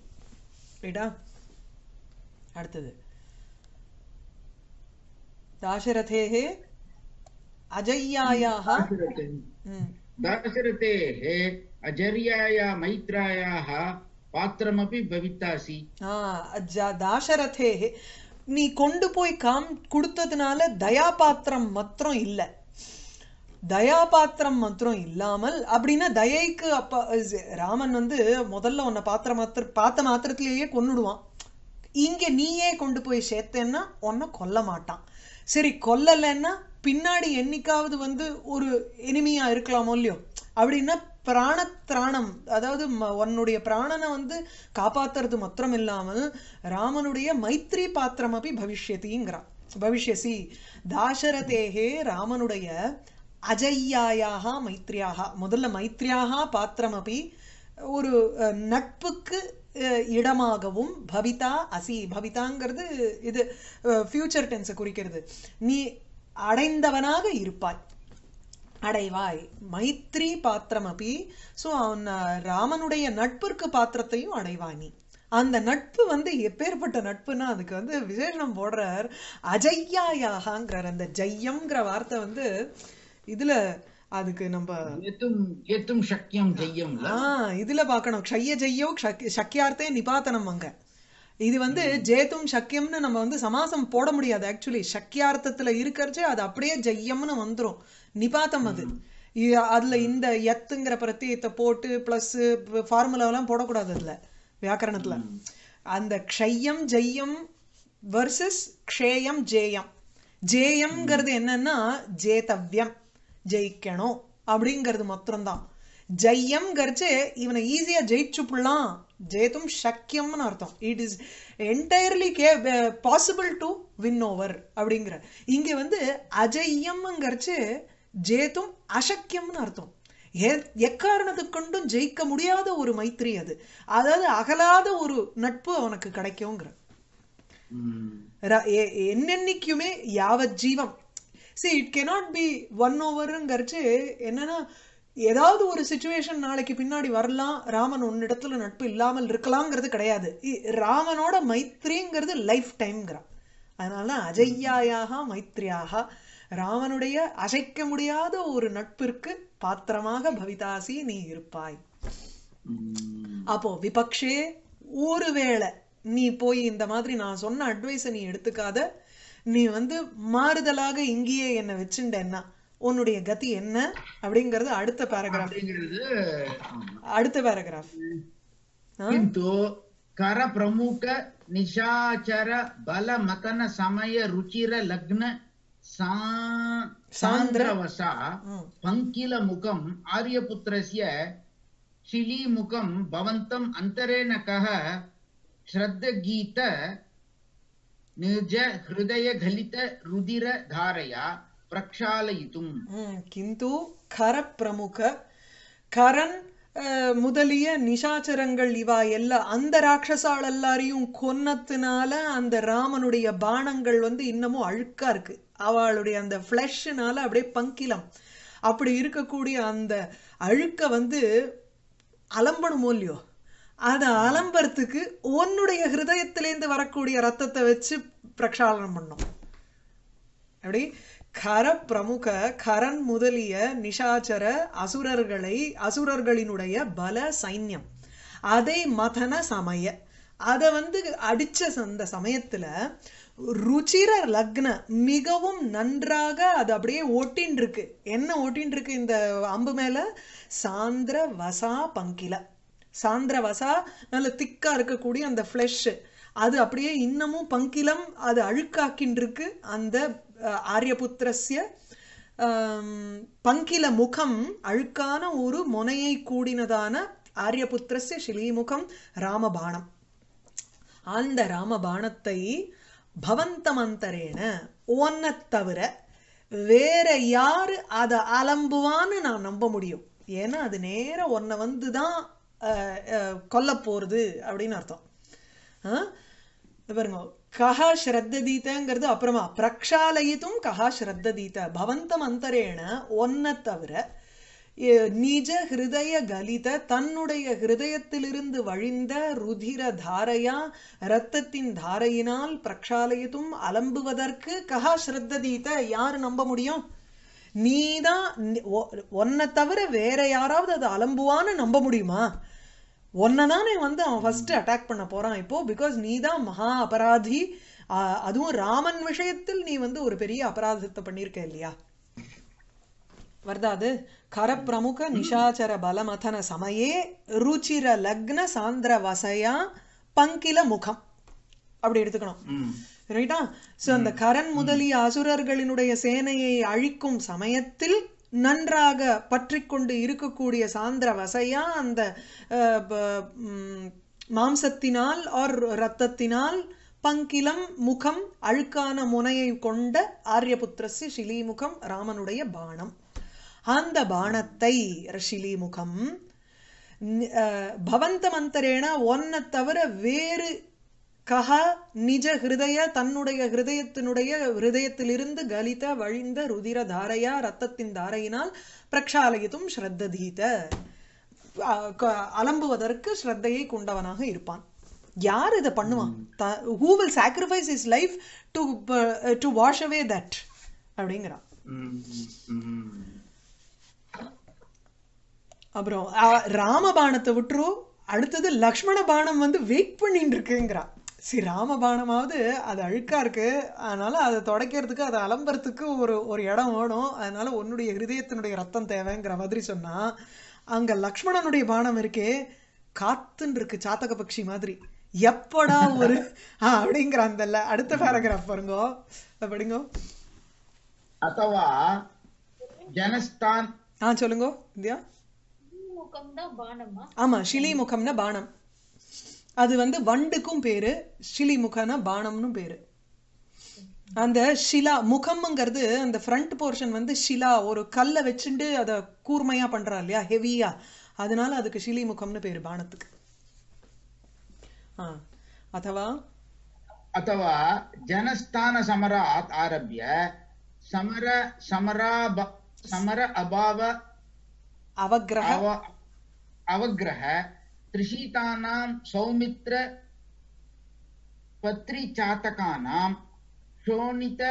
ரைட்டா அடுத்தது தாசரதேஹே அஜய்யாயாக ம் दाशरथेः अजर्याया मैत्रायाः पात्रमपि भवितासि ஆ, ஜ- தாசரதேஹே நீ கொண்டு போய் காம் கொடுத்ததுனால தயாபாத்திரம் மாத்திரம் இல்ல தயாபாத்திரம் மாத்திரம் இல்லாமல் அப்படின்னா தயைக்கு அப்ப இஸ்- ராமன் வந்து முதல்ல உன்னை பாத்திர மாத்திர பார்த்த மாத்திரத்திலேயே கொன்னுடுவான் இங்க நீயே கொண்டு போய் சேர்த்தேன்னா உன்னை கொல்ல மாட்டான் சரி கொல்லலைன்னா பின்னாடி என்னைக்காவது வந்து ஒரு இனிமையா இருக்கலாமோ இல்லையோ அப்படின்னா பிராணத்ராணம் அதாவது ம- உன்னுடைய பிராணனை வந்து காப்பாத்துறது மாத்திரம் இல்லாமல் ராமனுடைய மைத்ரி பாத்திரம் அப்படி பவிஷ்யதிங்கிறான் பவிஷ்யசி தாசரதேகே ராமனுடைய அஜய்யாயாக மைத்ரியாக முதல்ல மைத்ரியாக பாத்திரம் அப்படி ஒரு அஹ், நட்புக்கு அஹ், இடமாகவும் பவிதா அசி பவிதாங்கிறது இது ஃபியூச்சர் டென்ஸை குறிக்கிறது நீ அடைந்தவனாக இருப்பாய் அடைவாய் மைத்ரி பாத்திரம் அப்படி ஸோ அவன் அஹ், ராமனுடைய நட்பிற்கு பாத்திரத்தையும் அடைவாய் நீ அந்த நட்பு வந்து எப்பேற்பட்ட நட்புன்னா அதுக்கு வந்து விசேஷனம் போடுறார் அஜய்யாயாகங்கிறார் அந்த ஜெய்யம்ங்கிற வார்த்தை வந்து இதுல அதுக்கு நம்ம एतुं एतुं शक्यं जय्यं ஆ இதுல பார்க்கணும் க்ஷய்ய ஜெய்யோ க்ஷக்- சக்கியார்த்தே நிபாத்தனம் அங்க இது வந்து ஜேத்தும் சக்கியம்னு நம்ம வந்து சமாசம் போட முடியாது ஆக்சுவலி சக்கியார்த்தத்துல இருக்கறச்சே அது அப்படியே ஜெய்யம்னு வந்துரும் நிபாத்தம் அது இ- அதுல இந்த எத்துங்கிற பிரத்தியத்தை போட்டு பிளஸ் ஃபார்முலாவெல்லாம் போடக்கூடாது அதுல வியாக்கரணத்துல அந்த க்ஷய்யம் ஜெய்யம் வர்சஸ் க்ஷேயம் ஜேயம் ஜேயம்ங்கிறது என்னன்னா ஜேதவ்யம் ஜெயிக்கணும் அப்படிங்கிறது மாத்திரம்தான் ஜெயம் கரிச்சு இவனை ஈஸியா ஜெயிச்சுப்புடலாம் ஜெயித்தும் சக்கியம்னு அர்த்தம் இட் இஸ் என்டையர்லி கே பாசிபிள் டு வின் ஓவர் அப்படிங்கிற இங்க வந்து அஜய்யம்ங்கிறச்சு ஜெயித்தும் அசக்கியம்னு அர்த்தம் எ- எக்காரணத்துக்கு கொண்டும் ஜெயிக்க முடியாத ஒரு மைத்திரி அது அதாவது அகலாத ஒரு நட்பு அவனுக்கு கிடைக்குங்கிற ம். ர- எ- என்னென்னைக்குமே யாவத் ஜீவம் see it cannot be won ஓவருங்கிறச்சு என்னன்னா ஏதாவது ஒரு சுச்சுவேஷன் நாளைக்கு பின்னாடி வரலாம் ராமன் உன்னிடத்துல நட்பு இல்லாமல் இருக்கலாங்கிறது கிடையாது இ- ராமனோட மைத்ரிங்கிறது லைஃப் டைம்ங்கிறான் அதனால தான் அஜய்யாயாக மைத்ரியாக ராமனுடைய அசைக்க முடியாத ஒரு நட்பிற்கு பாத்திரமாக பவிதாசி நீ இருப்பாய் ம். அப்போ விபக்ஷே ஒருவேளை நீ போய் இந்த மாதிரி நான் சொன்ன அட்வைஸை நீ எடுத்துக்காத நீ வந்து மாறுதலாக இங்கேயே என்னை வச்சுட்டேன்னா உன்னுடைய கதி என்ன அப்படிங்கிறது அடுத்த பேராகிராஃப் அப்படிங்கிறது ஆமா. அடுத்த பேராகிராஃப் किन्तु कर प्रमुख निशाचर बल मतन समय रुचिर लग्न सा- सान्द्रवसा पङ्किल मुखम् आर्यपुत्रस्य शिलीमुखं भवन्तम् अन्तरेण कः श्रद्धगीत निज हृदय घलित रुधिर धारया प्रक्षालयितुम् கிந்து கர பிரமுக கரன் அஹ், முதலிய நிஷாச்சரங்கள் இவா எல்லாம் அந்த ராட்சசாள் எல்லாரையும் கொன்னதுனால அந்த ராமனுடைய பாணங்கள் வந்து இன்னமும் அழுக்கா இருக்கு அவளுடைய அந்த ஃப்ளஷ்னால அப்படியே பங்கிலம் அப்படி இருக்கக்கூடிய அந்த அழுக்க வந்து அலம்பணுமோ இல்லையோ அதை அலம்பறதுக்கு உன்னுடைய ஹிருதயத்திலேருந்து வரக்கூடிய ரத்தத்தை வச்சு பிரக்ஷாலனம் பண்ணோம் அப்படி கர பிரமுக கரன் முதலிய நிஷாச்சர அசுரர்களை அசுரர்களினுடைய பல சைன்யம் அதை மதன சமய அதை வந்து அடிச்ச அந்த சமயத்துல ருச்சிர லக்ன மிகவும் நன்றாக அது அப்படியே ஒட்டின்னு இருக்கு என்ன ஒட்டின்னு இருக்கு இந்த அம்பு மேல சாந்திர வசா பங்கில சாந்திர வசா நல்ல திக்கா இருக்கக்கூடிய அந்த ஃப்ளஷ் அது அப்படியே இன்னமும் பங்கிலம் அது அழுக்காக்கின்னு இருக்கு அந்த அஹ், ஆரியபுத்திரஸ்ய ஆம், பங்கில முகம் அழுக்கான ஒரு முனையை கூடினதான ஆரியபுத்திரஸ்ய சிலீமுகம் ராமபாணம் அந்த ராமபாணத்தை பவந்தமந்தரேன ஒன்ன தவிர வேற யாரு அதை அலம்புவான்னு நான் நம்ப முடியும் ஏன்னா அது நேர உன்னை வந்து தான் கொல்ல போறது அப்படின்னு அர்த்தம் ஆ? இது பாருங்க கஹா ஸ்ரத்ததீதங்கிறது அப்புறமா பிரக்ஷாலயித்தும் கஹா ஸ்ரத்ததீத பவந்தம் அந்தரேன ஒன்ன தவிர எ- நிஜ ஹிருதய கலித தன்னுடைய ஹிருதயத்திலிருந்து வழிந்த ருதிர தாரையா இரத்தத்தின் தாரையினால் பிரக்ஷாலயித்தும் அலம்புவதற்கு கஹா ஸ்ரத்ததீத யாரு நம்ப முடியும் நீதான் நி- ஒ- உன்னை தவிர வேற யாராவது அதை அலம்புவான்னு நம்ப முடியுமா உன்னை தானே வந்து அவன் ஃபர்ஸ்ட் அட்டாக் பண்ண போறான் இப்போ பிகாஸ் நீ தான் மகா அபராதி ஆ, அதுவும் ராமன் விஷயத்தில் நீ வந்து ஒரு பெரிய அபராதத்தை பண்ணியிருக்க இல்லையா வருதா அது கரப்பிரமுக நிஷாச்சர பலமதன சமயே ருச்சிர லக்ன சாந்திர வசையா பங்கில முகம் அப்படி எடுத்துக்கணும் ம். ரைட்டா சோ அந்த கரண் முதலிய அசுரர்களினுடைய சேனையை அழிக்கும் சமயத்தில் நன்றாக பற்றிக்கொண்டு இருக்கக்கூடிய சாந்திர வசையா அந்த அஹ், ப- ம், மாம்சத்தினால் ஆர் ரத்தத்தினால் பங்கிலம் முகம் அழுக்கான முனையை கொண்ட ஆரியபுத்திரஸ்ய சிலிமுகம் ராமனுடைய பாணம் அந்த பாணத்தை ஷிலிமுகம் நி- அஹ், பவந்தமந்தரேன ஒன்னை தவிர வேறு கஹ நிஜ ஹிருதய தன்னுடைய ஹிருதயத்தினுடைய ஹிருதயத்திலிருந்து கலித வழிந்த ருதிர தாரையா ரத்தத்தின் தாரையினால் பிரக்ஷாலயித்தும் ஸ்ரத்ததீத அஹ், க- அலம்புவதற்கு ஸ்ரத்தையை கொண்டவனாக இருப்பான் யார் இதை பண்ணுவான் who will sacrifice is life to to wash away that அப்படிங்கிறான் ம். ம். அப்புறம் அஹ், ராம பாணத்தை விட்டுரு அடுத்தது லக்ஷ்மண பாணம் வந்து வெயிட் பண்ணிட்டு இருக்குங்கிறா சரி ராம பாணமாவது அது அழுக்கா இருக்கு அதனால அதை துடைக்கிறதுக்கு அதை அலம்புறதுக்கு ஒரு ஒரு இடம் வேணும் அதனால உன்னுடைய ஹிருதயத்தினுடைய ரத்தம் தேவைங்கிற மாதிரி சொன்னா அங்க லக்ஷ்மணனுடைய பாணம் இருக்கே காத்துன்னு இருக்கு சாத்தக பக்ஷி மாதிரி எப்படா ஒரு ஆ அப்படிங்கிற அந்த ல- அடுத்த பேராகிராஃப் பாருங்க அது படிங்க अथवा जनस्तान् ஆ சொல்லுங்க இந்தியா முகம் தான் பானமா ஆமா ஷிலிமுகம்னா பானம் அது வந்து வண்டுக்கும் பேரு ஷிலிமுகனா பானம்னு பேரு அந்த ஷிலா முகம்ங்கிறது அந்த ஃப்ரண்ட் போர்ஷன் வந்து ஷிலா ஒரு கல்லை வச்சுட்டு அதை கூர்மையா பண்றா இல்லையா ஹெவியா அதனால அதுக்கு ஷிலிமுகம்னு பேரு பானத்துக்கு ஆ அथवा अथवा जनस्थानसमरात् आरभ्य समर समराब समर अभाव அவக்கிரக अव अवग्रह त्रिशीतानां सौमित्र पत्रिचातकानां शोणित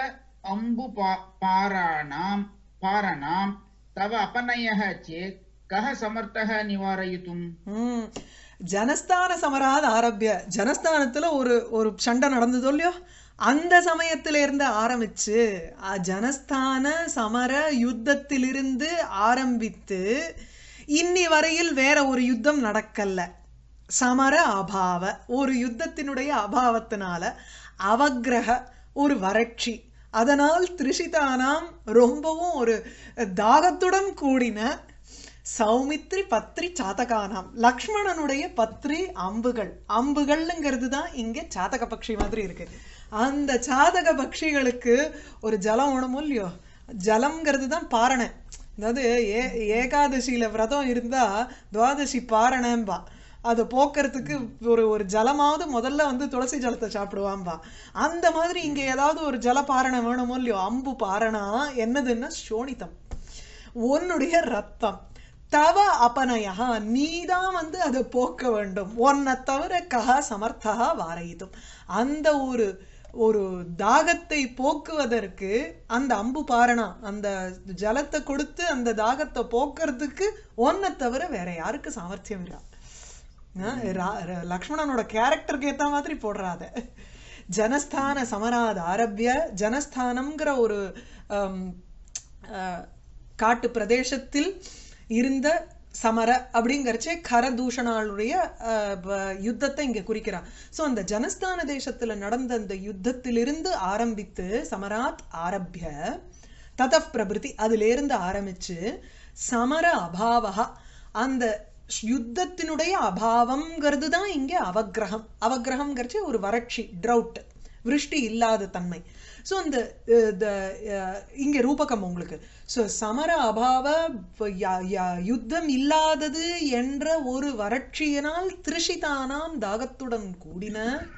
अम्बुपाराणां पाराणां तव अपनयः चेत् कः समर्थः निवारयितुम् ம் ஜனஸ்தான சமராத் ஆரம்பிய ஜனஸ்தானத்துல ஒரு ஒரு சண்டை நடந்ததோ இல்லையோ அந்த சமயத்துல இருந்து ஆரம்பிச்சு அ, ஜனஸ்தான சமர யுத்தத்திலிருந்து ஆரம்பித்து இன்னி வரையில் வேற ஒரு யுத்தம் நடக்கல சமர அபாவ ஒரு யுத்தத்தினுடைய அபாவத்தினால அவக்கிரக ஒரு வறட்சி அதனால் திரிஷிதானாம் ரொம்பவும் ஒரு தாகத்துடன் கூடின சௌமித்ரி பத்ரி சாதகானாம் லக்ஷ்மணனுடைய பத்ரி அம்புகள் அம்புகள்ங்கிறது தான் இங்க சாதக பக்ஷி மாதிரி இருக்கு அந்த சாதக பக்ஷிகளுக்கு ஒரு ஜலம் வேணுமோ இல்லையோ ஜலம்ங்கிறது தான் பாரணை அதாவது ஏ ஏகாதசியில விரதம் இருந்தா துவாதசி பாரணம்பா அதை போக்குறதுக்கு ஒரு ஒரு ஜலமாவது முதல்ல வந்து துளசி ஜலத்தை சாப்பிடுவாம்பா அந்த மாதிரி இங்க ஏதாவது ஒரு ஜல பாரணை வேணுமோ இல்லையோ அம்பு பாரணா என்னதுன்னா சோனிதம் உன்னுடைய ரத்தம் தவ அபனயா நீதான் வந்து அதை போக்க வேண்டும் உன்னை தவிர கஹா சமர்த்தா வாரயிதும் அந்த ஒரு ஒரு தாகத்தை போக்குவதற்கு அந்த அம்பு பாரணா அந்த ஜலத்தை கொடுத்து அந்த தாகத்தை போக்குறதுக்கு உன்னை தவிர வேற யாருக்கு சாமர்த்தியம் இல்ல ஆஹ் ரா- ர- லக்ஷ்மணனோட கேரக்டருக்கு ஏத்த மாதிரி போடுறாத ஜனஸ்தான சமராத் ஆரம்பிய ஜனஸ்தானம்ங்கிற ஒரு ஆம், ஆஹ், காட்டு பிரதேசத்தில் இருந்த சமர அப்படிங்கறச்சே கரதூஷணாளுடைய ஆஹ், ப- யுத்தத்தை இங்க குறிக்கிறார் சோ அந்த ஜனஸ்தான தேசத்துல நடந்த அந்த யுத்தத்திலிருந்து ஆரம்பித்து சமராத் ஆரம்பிய ததப் பிரபிருதி அதிலிருந்து ஆரம்பிச்சு சமர அபாவகா அந்த யுத்தத்தினுடைய அபாவம்ங்கிறது தான் இங்க அவக்கிரகம் அவக்கிரகம்ங்கிறச்சு ஒரு வறட்சி ட்ரவுட் விருஷ்டி இல்லாத தன்மை ஸோ அந்த அஹ், the, அஹ், இங்க ரூபகம் உங்களுக்கு ஸோ சமர அபாவ ப- ய- ய- யுத்தம் இல்லாதது என்ற ஒரு வறட்சியினால் திருஷிதானாம் தாகத்துடன் கூடின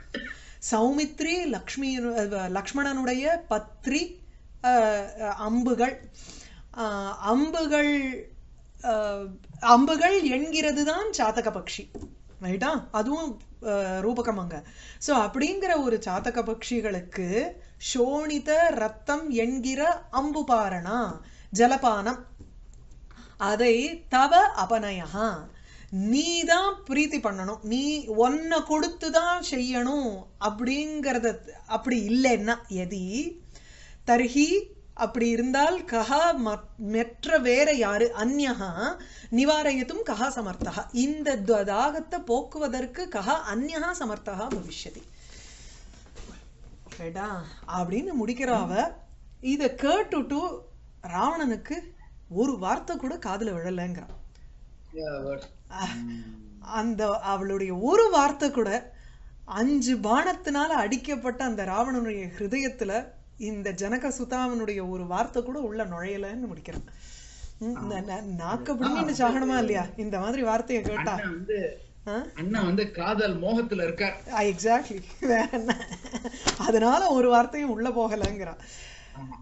சௌமித்ரி லக்ஷ்மி லக்ஷ்மணனுடைய பத்ரி அஹ், அஹ், அம்புகள் அஹ், அம்புகள் அஹ், அம்புகள் என்கிறது தான் சாத்தக பக்ஷி ரைட்டா அதுவும் அஹ், ரூபகம் அங்க ஸோ அப்படிங்கிற ஒரு சாத்தக பக்ஷிகளுக்கு சோணித ரத்தம் என்கிற அம்புபாரணா ஜலபானம் அதை தவ அபநயா நீ தான் பிரீத்தி பண்ணணும் நீ ஒன்ன கொடுத்து தான் செய்யணும் அப்படிங்கறத அப்படி இல்லைன்னா எதி தர்ஹி அப்படி இருந்தால் கஹா மத்- மற்ற வேற யாரு அந்யஹா நிவாரயத்தும் கஹா சமர்த்தகா இந்த த- தாகத்தை போக்குவதற்கு கஹா அந்யஹா சமர்த்தகா பவிஷ்யதி ரைட்டா அப்படின்னு முடிக்கிறா அவ இத கேட்டுட்டு ராவணனுக்கு ஒரு வார்த்தை கூட காதுல விழலைங்கிறான் அந்த அவளுடைய ஒரு வார்த்தை கூட அஞ்சு பாணத்தினால அடிக்கப்பட்ட அந்த ராவணனுடைய ஹிருதயத்துல இந்த ஜனக சுதாவனுடைய ஒரு வார்த்தை கூட உள்ள நுழையலன்னு முடிக்கிறான் ம், ந- ந- நாக்க பிடிங்கிட்டு சாகணுமா இல்லையா இந்த மாதிரி வார்த்தையை கேட்டா அண்ணன் வந்து அண்ணன் வந்து காதல் மோகத்துல இருக்கார் எக்ஸாக்ட்லி வேற என்ன அதனால ஒரு வார்த்தையும் உள்ள போகலைங்கிறான் ஆமா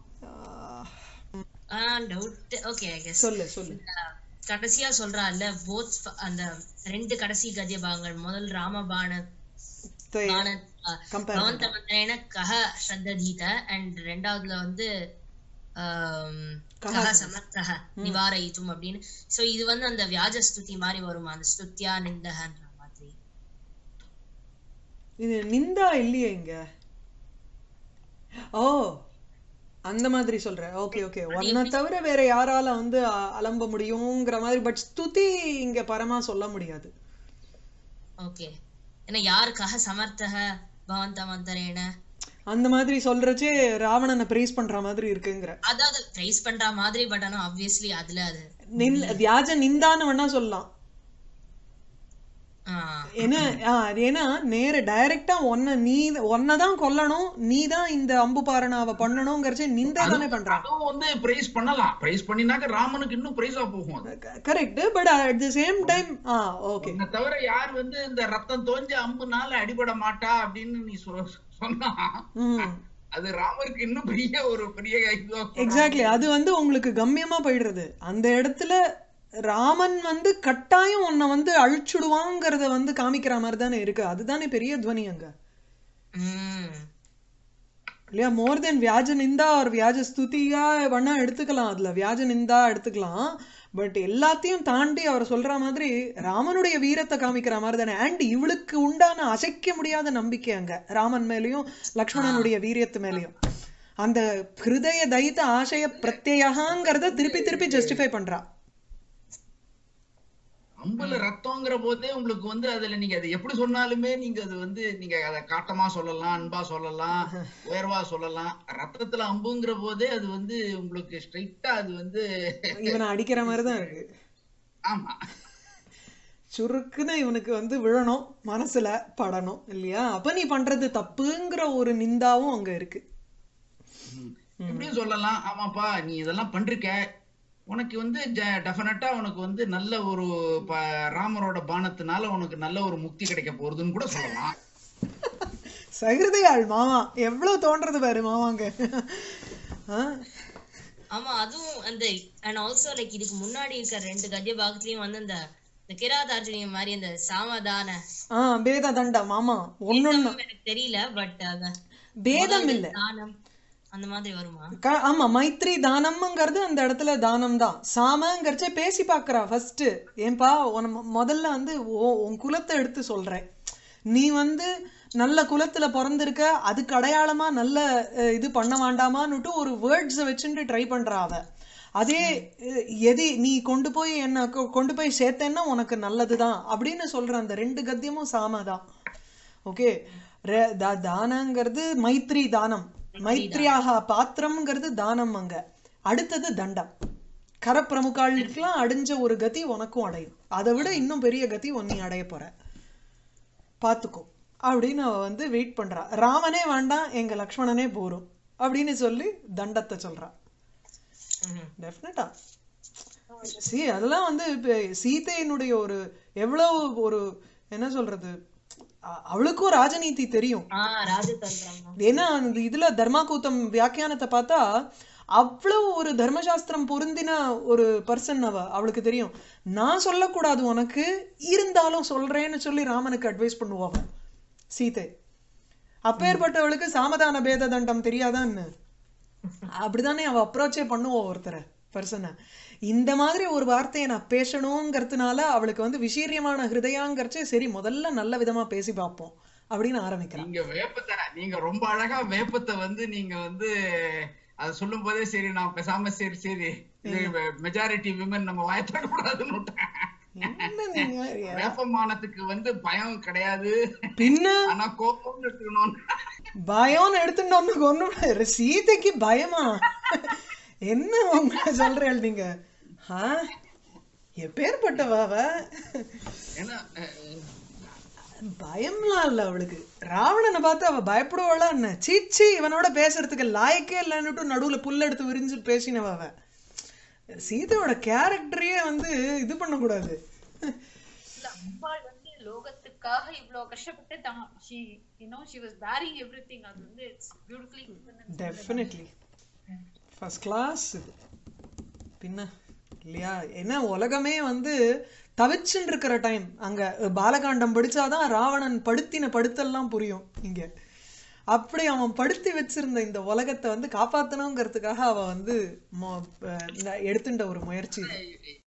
ah, doubt okay I guess சொல்லு சொல்லு கடைசியா சொல்றான்ல போத் அந்த ரெண்டு கடைசி கத்திய பாகங்கள் முதல் ராமபாண தே- பாண compare பவந்த மந்திரேன கஹ ஸ்ரத்ததீத அண்ட் ரெண்டாவதுல வந்து ஆம், கஹ சமர்த்தஹ நிவாரயித்தும் அப்படின்னு சோ இது வந்து அந்த வியாஜ ஸ்துதி மாதிரி வருமா அந்த ஸ்துத்யா நிந்தகன்ற மாதிரி இது நிந்தா இல்லையே இங்க ஓ அந்த மாதிரி சொல்ற ஓகே ஓகே ஒன்ன தவிர வேற யாரால வந்து அ- அலம்ப முடியுங்கிற மாதிரி பட் ஸ்துதி இங்க பரமா சொல்ல முடியாது ஓகே ஏன்னா யார் கஹ சமர்த்தஹ பவந்த மந்திரேன அந்த மாதிரி சொல்றச்சே ராவணனை பிரேஸ் பண்ற மாதிரி இருக்குங்கிற அதாவது ரைஸ் பண்ற மாதிரி பட் ஆனா ஆப்வியஸ்லி அதுல அது நின் வியாஜ நிந்தான்னு வேணா சொல்லலாம் ஆஹ் ஏன்னா ஆ, அது ஏன்னா நேர டைரக்டா ஒன்ன நீ தான் கொல்லணும் நீ தான் இந்த அம்பு பாரணாவை பண்ணணுங்கிறச்சே நிந்தா தானே பண்றான் அதுவும் வந்து பிரைஸ் பண்ணலாம் பிரைஸ் பண்ணினாக்க ராமனுக்கு இன்னும் பிரைஸா போகும் அது correct but at the same time ah okay உன்னை தவிர யார் வந்து இந்த ரத்தம் தோஞ்ச அம்புனால அடிபட மாட்டா அப்படின்னு நீ சொ- சொன்னா ம் அது ராமருக்கு இன்னும் பெரிய ஒரு பெரிய இதுவா சொல்றான். எக்ஸாக்ட்லி அது வந்து உங்களுக்கு கம்மியமா போயிடுறது அந்த இடத்துல ராமன் வந்து கட்டாயம் உன்னை வந்து அழிச்சுடுவாங்கிறத வந்து காமிக்கிற மாதிரி தானே இருக்கு அதுதானே பெரிய துவனி அங்க உம் இல்லையா மோர் தென் வியாஜ நிந்தா ஒரு வியாஜ ஸ்துதியா வேணா எடுத்துக்கலாம் அதுல வியாஜ நிந்தா எடுத்துக்கலாம் பட் எல்லாத்தையும் தாண்டி அவர் சொல்ற மாதிரி ராமனுடைய வீரத்தை காமிக்கிற மாதிரி தானே அண்ட் இவளுக்கு உண்டான அசைக்க முடியாத நம்பிக்கை அங்க ராமன் மேலயும் லக்ஷ்மணனுடைய வீரியத்து மேலயும் அந்த ஹிருதய தைத்த ஆசய பிரத்யேகாங்கிறத திருப்பி திருப்பி ஜஸ்டிஃபை பண்றா அம்புல ரத்தம்ங்கிற போதே உங்களுக்கு வந்து அதுல நீங்க அது எப்படி சொன்னாலுமே நீங்க அது வந்து நீங்க அதை காட்டமா சொல்லலாம் அன்பா சொல்லலாம் உயர்வா சொல்லலாம் ரத்தத்துல அம்புங்கிற போதே அது வந்து உங்களுக்கு ஸ்ட்ரைட்டா அது வந்து இவனை அடிக்கிற மாதிரி தான் இருக்கு ஆமா சுருக்குன்னு இவனுக்கு வந்து விழணும் மனசுல படணும் இல்லையா அப்ப நீ பண்றது தப்புங்கிற ஒரு நிந்தாவும் அங்க இருக்கு எப்படியும் சொல்லலாம் ஆமாப்பா நீ இதெல்லாம் பண்றிருக்க உனக்கு வந்து டெஃபினட்டா உனக்கு வந்து நல்ல ஒரு ப- ராமரோட பானத்தினால உனக்கு நல்ல ஒரு முக்தி கிடைக்க போறதுன்னு கூட சொல்லலாம் சகிருதையாள் மாமா எவ்வளவு தோன்றது பாரு மாமாங்க ஆ? ஆமா அதுவும் அந்த அண்ட் ஆல்சோ லைக் இதுக்கு முன்னாடி இருக்க ரெண்டு கத்திய பாகத்துலயும் வந்து அந்த இந்த கிராதார்ஜுனியம் மாதிரி அந்த சாமதான ஆ பேத தண்டம் ஆமா ஒன்னொன்னு எனக்கு தெரியல பட் அந்த பேதம் இல்ல தானம் அந்த மாதிரி வருமா க- ஆமா மைத்ரி தானம்ங்கிறது அந்த இடத்துல தானம் தான் சாமங்கிறச்சே பேசி பார்க்கறா ஃபர்ஸ்ட் ஏன்பா உன மொ- முதல்ல வந்து ஓ- உன் குலத்தை எடுத்து சொல்றேன் நீ வந்து நல்ல குலத்துல பிறந்திருக்க அதுக்கு அடையாளமா நல்ல அஹ், இது பண்ண வேண்டாமான்னுட்டு ஒரு வேர்ட்ஸை வச்சுட்டு ட்ரை பண்றா அவ அதே அஹ், எதி நீ கொண்டு போய் என்ன கொ- கொண்டு போய் சேர்த்தேன்னா உனக்கு நல்லதுதான் அப்படின்னு சொல்ற அந்த ரெண்டு கத்தியமும் சாம தான் ஓகே தானங்கிறது மைத்ரி தானம் மைத்ரியாக பாத்திரம்ங்கிறது தானம் அங்க அடுத்தது தண்டம் கரப்பிரமுகாளுக்கெல்லாம் அடைஞ்ச ஒரு கதி உனக்கும் அடையும் அதை விட இன்னும் பெரிய கதி உன் நீ அடைய போற பார்த்துக்கோ அப்படின்னு அவ வந்து வெயிட் பண்றா ராமனே வேண்டாம் எங்க லக்ஷ்மணனே போரும் அப்படின்னு சொல்லி தண்டத்தை சொல்றா ம்ஹும். டெஃபினட்டா சி அதெல்லாம் வந்து இப்ப சீதையினுடைய ஒரு எவ்வளவு ஒரு என்ன சொல்றது அ- அவளுக்கும் ராஜநீதி தெரியும் ஆஹ் ராஜதந்திரம் ஏன்னா அந்த இதுல தர்மாகூத்தம் வியாக்கியானத்தை பார்த்தா அவ்வளவு ஒரு தர்மசாஸ்திரம் பொருந்தின ஒரு பர்சன் அவ அவளுக்கு தெரியும் நான் சொல்லக்கூடாது உனக்கு இருந்தாலும் சொல்றேன்னு சொல்லி ராமனுக்கு அட்வைஸ் பண்ணுவாங்க சீதை அப்பேற்பட்டவளுக்கு சாமதான பேத தண்டம் தெரியாதான்னு அப்படிதானே அவ அப்ரோச்சே பண்ணுவோம் ஒருத்தரை பர்சனை இந்த மாதிரி ஒரு வார்த்தையை நான் பேசணுங்கிறதுனால அவளுக்கு வந்து விசீரியமான ஹிருதயாங்கிறச்சே சரி முதல்ல நல்ல விதமா பேசி பார்ப்போம் அப்படின்னு ஆரம்பிக்கிறான் நீங்க வேப்பத்தை நீங்க ரொம்ப அழகா வேப்பத்தை வந்து நீங்க வந்து அத சொல்லும் போதே சரி நான் பேசாம சரி சரி இது மெஜாரிட்டி விமன் நம்ம வாயத்தட கூடாதுன்னு விட்டேன். என்ன நீங்க வேப்பமானத்துக்கு வந்து பயம் கிடையாது பின்ன ஆனா கோபம்னு எடுத்துக்கணும் பயம்னு எடுத்துட்டோம்னு ஒண்ணு சீதைக்கு பயமா என்ன உங்க சொல்றேன் நீங்க ஆ எப்பேற்பட்டவா அவ ஏன்னா அஹ், பயம்லாம் இல்ல அவளுக்கு ராவணனை பார்த்து அவ பயப்படுவாளா என்ன சீச்சி இவனோட பேசுறதுக்கு லாயக்கே இல்லைன்னுட்டு நடுவுல புல் எடுத்து விரிஞ்சு பேசினவ அவ சீதையோட கேரக்டரையே வந்து இது பண்ணக்கூடாது இல்ல அம்பாள் வந்து லோகத்துக்காக இவ்வளவு கஷ்டப்பட்டு தான் she you know she was bearing everything அது வந்து it's beautifully given and definitely first class இது பின்ன இல்லையா ஏன்னா உலகமே வந்து தவிச்சுன்னு இருக்கிற டைம் அங்க பாலகாண்டம் படிச்சாதான் ராவணன் படுத்தின படுத்தெல்லாம் புரியும் இங்க அப்படி அவன் படுத்தி வச்சிருந்த இந்த உலகத்தை வந்து காப்பாத்தணுங்கிறதுக்காக அவ வந்து மொ- அஹ் எடுத்துட்ட ஒரு முயற்சி இது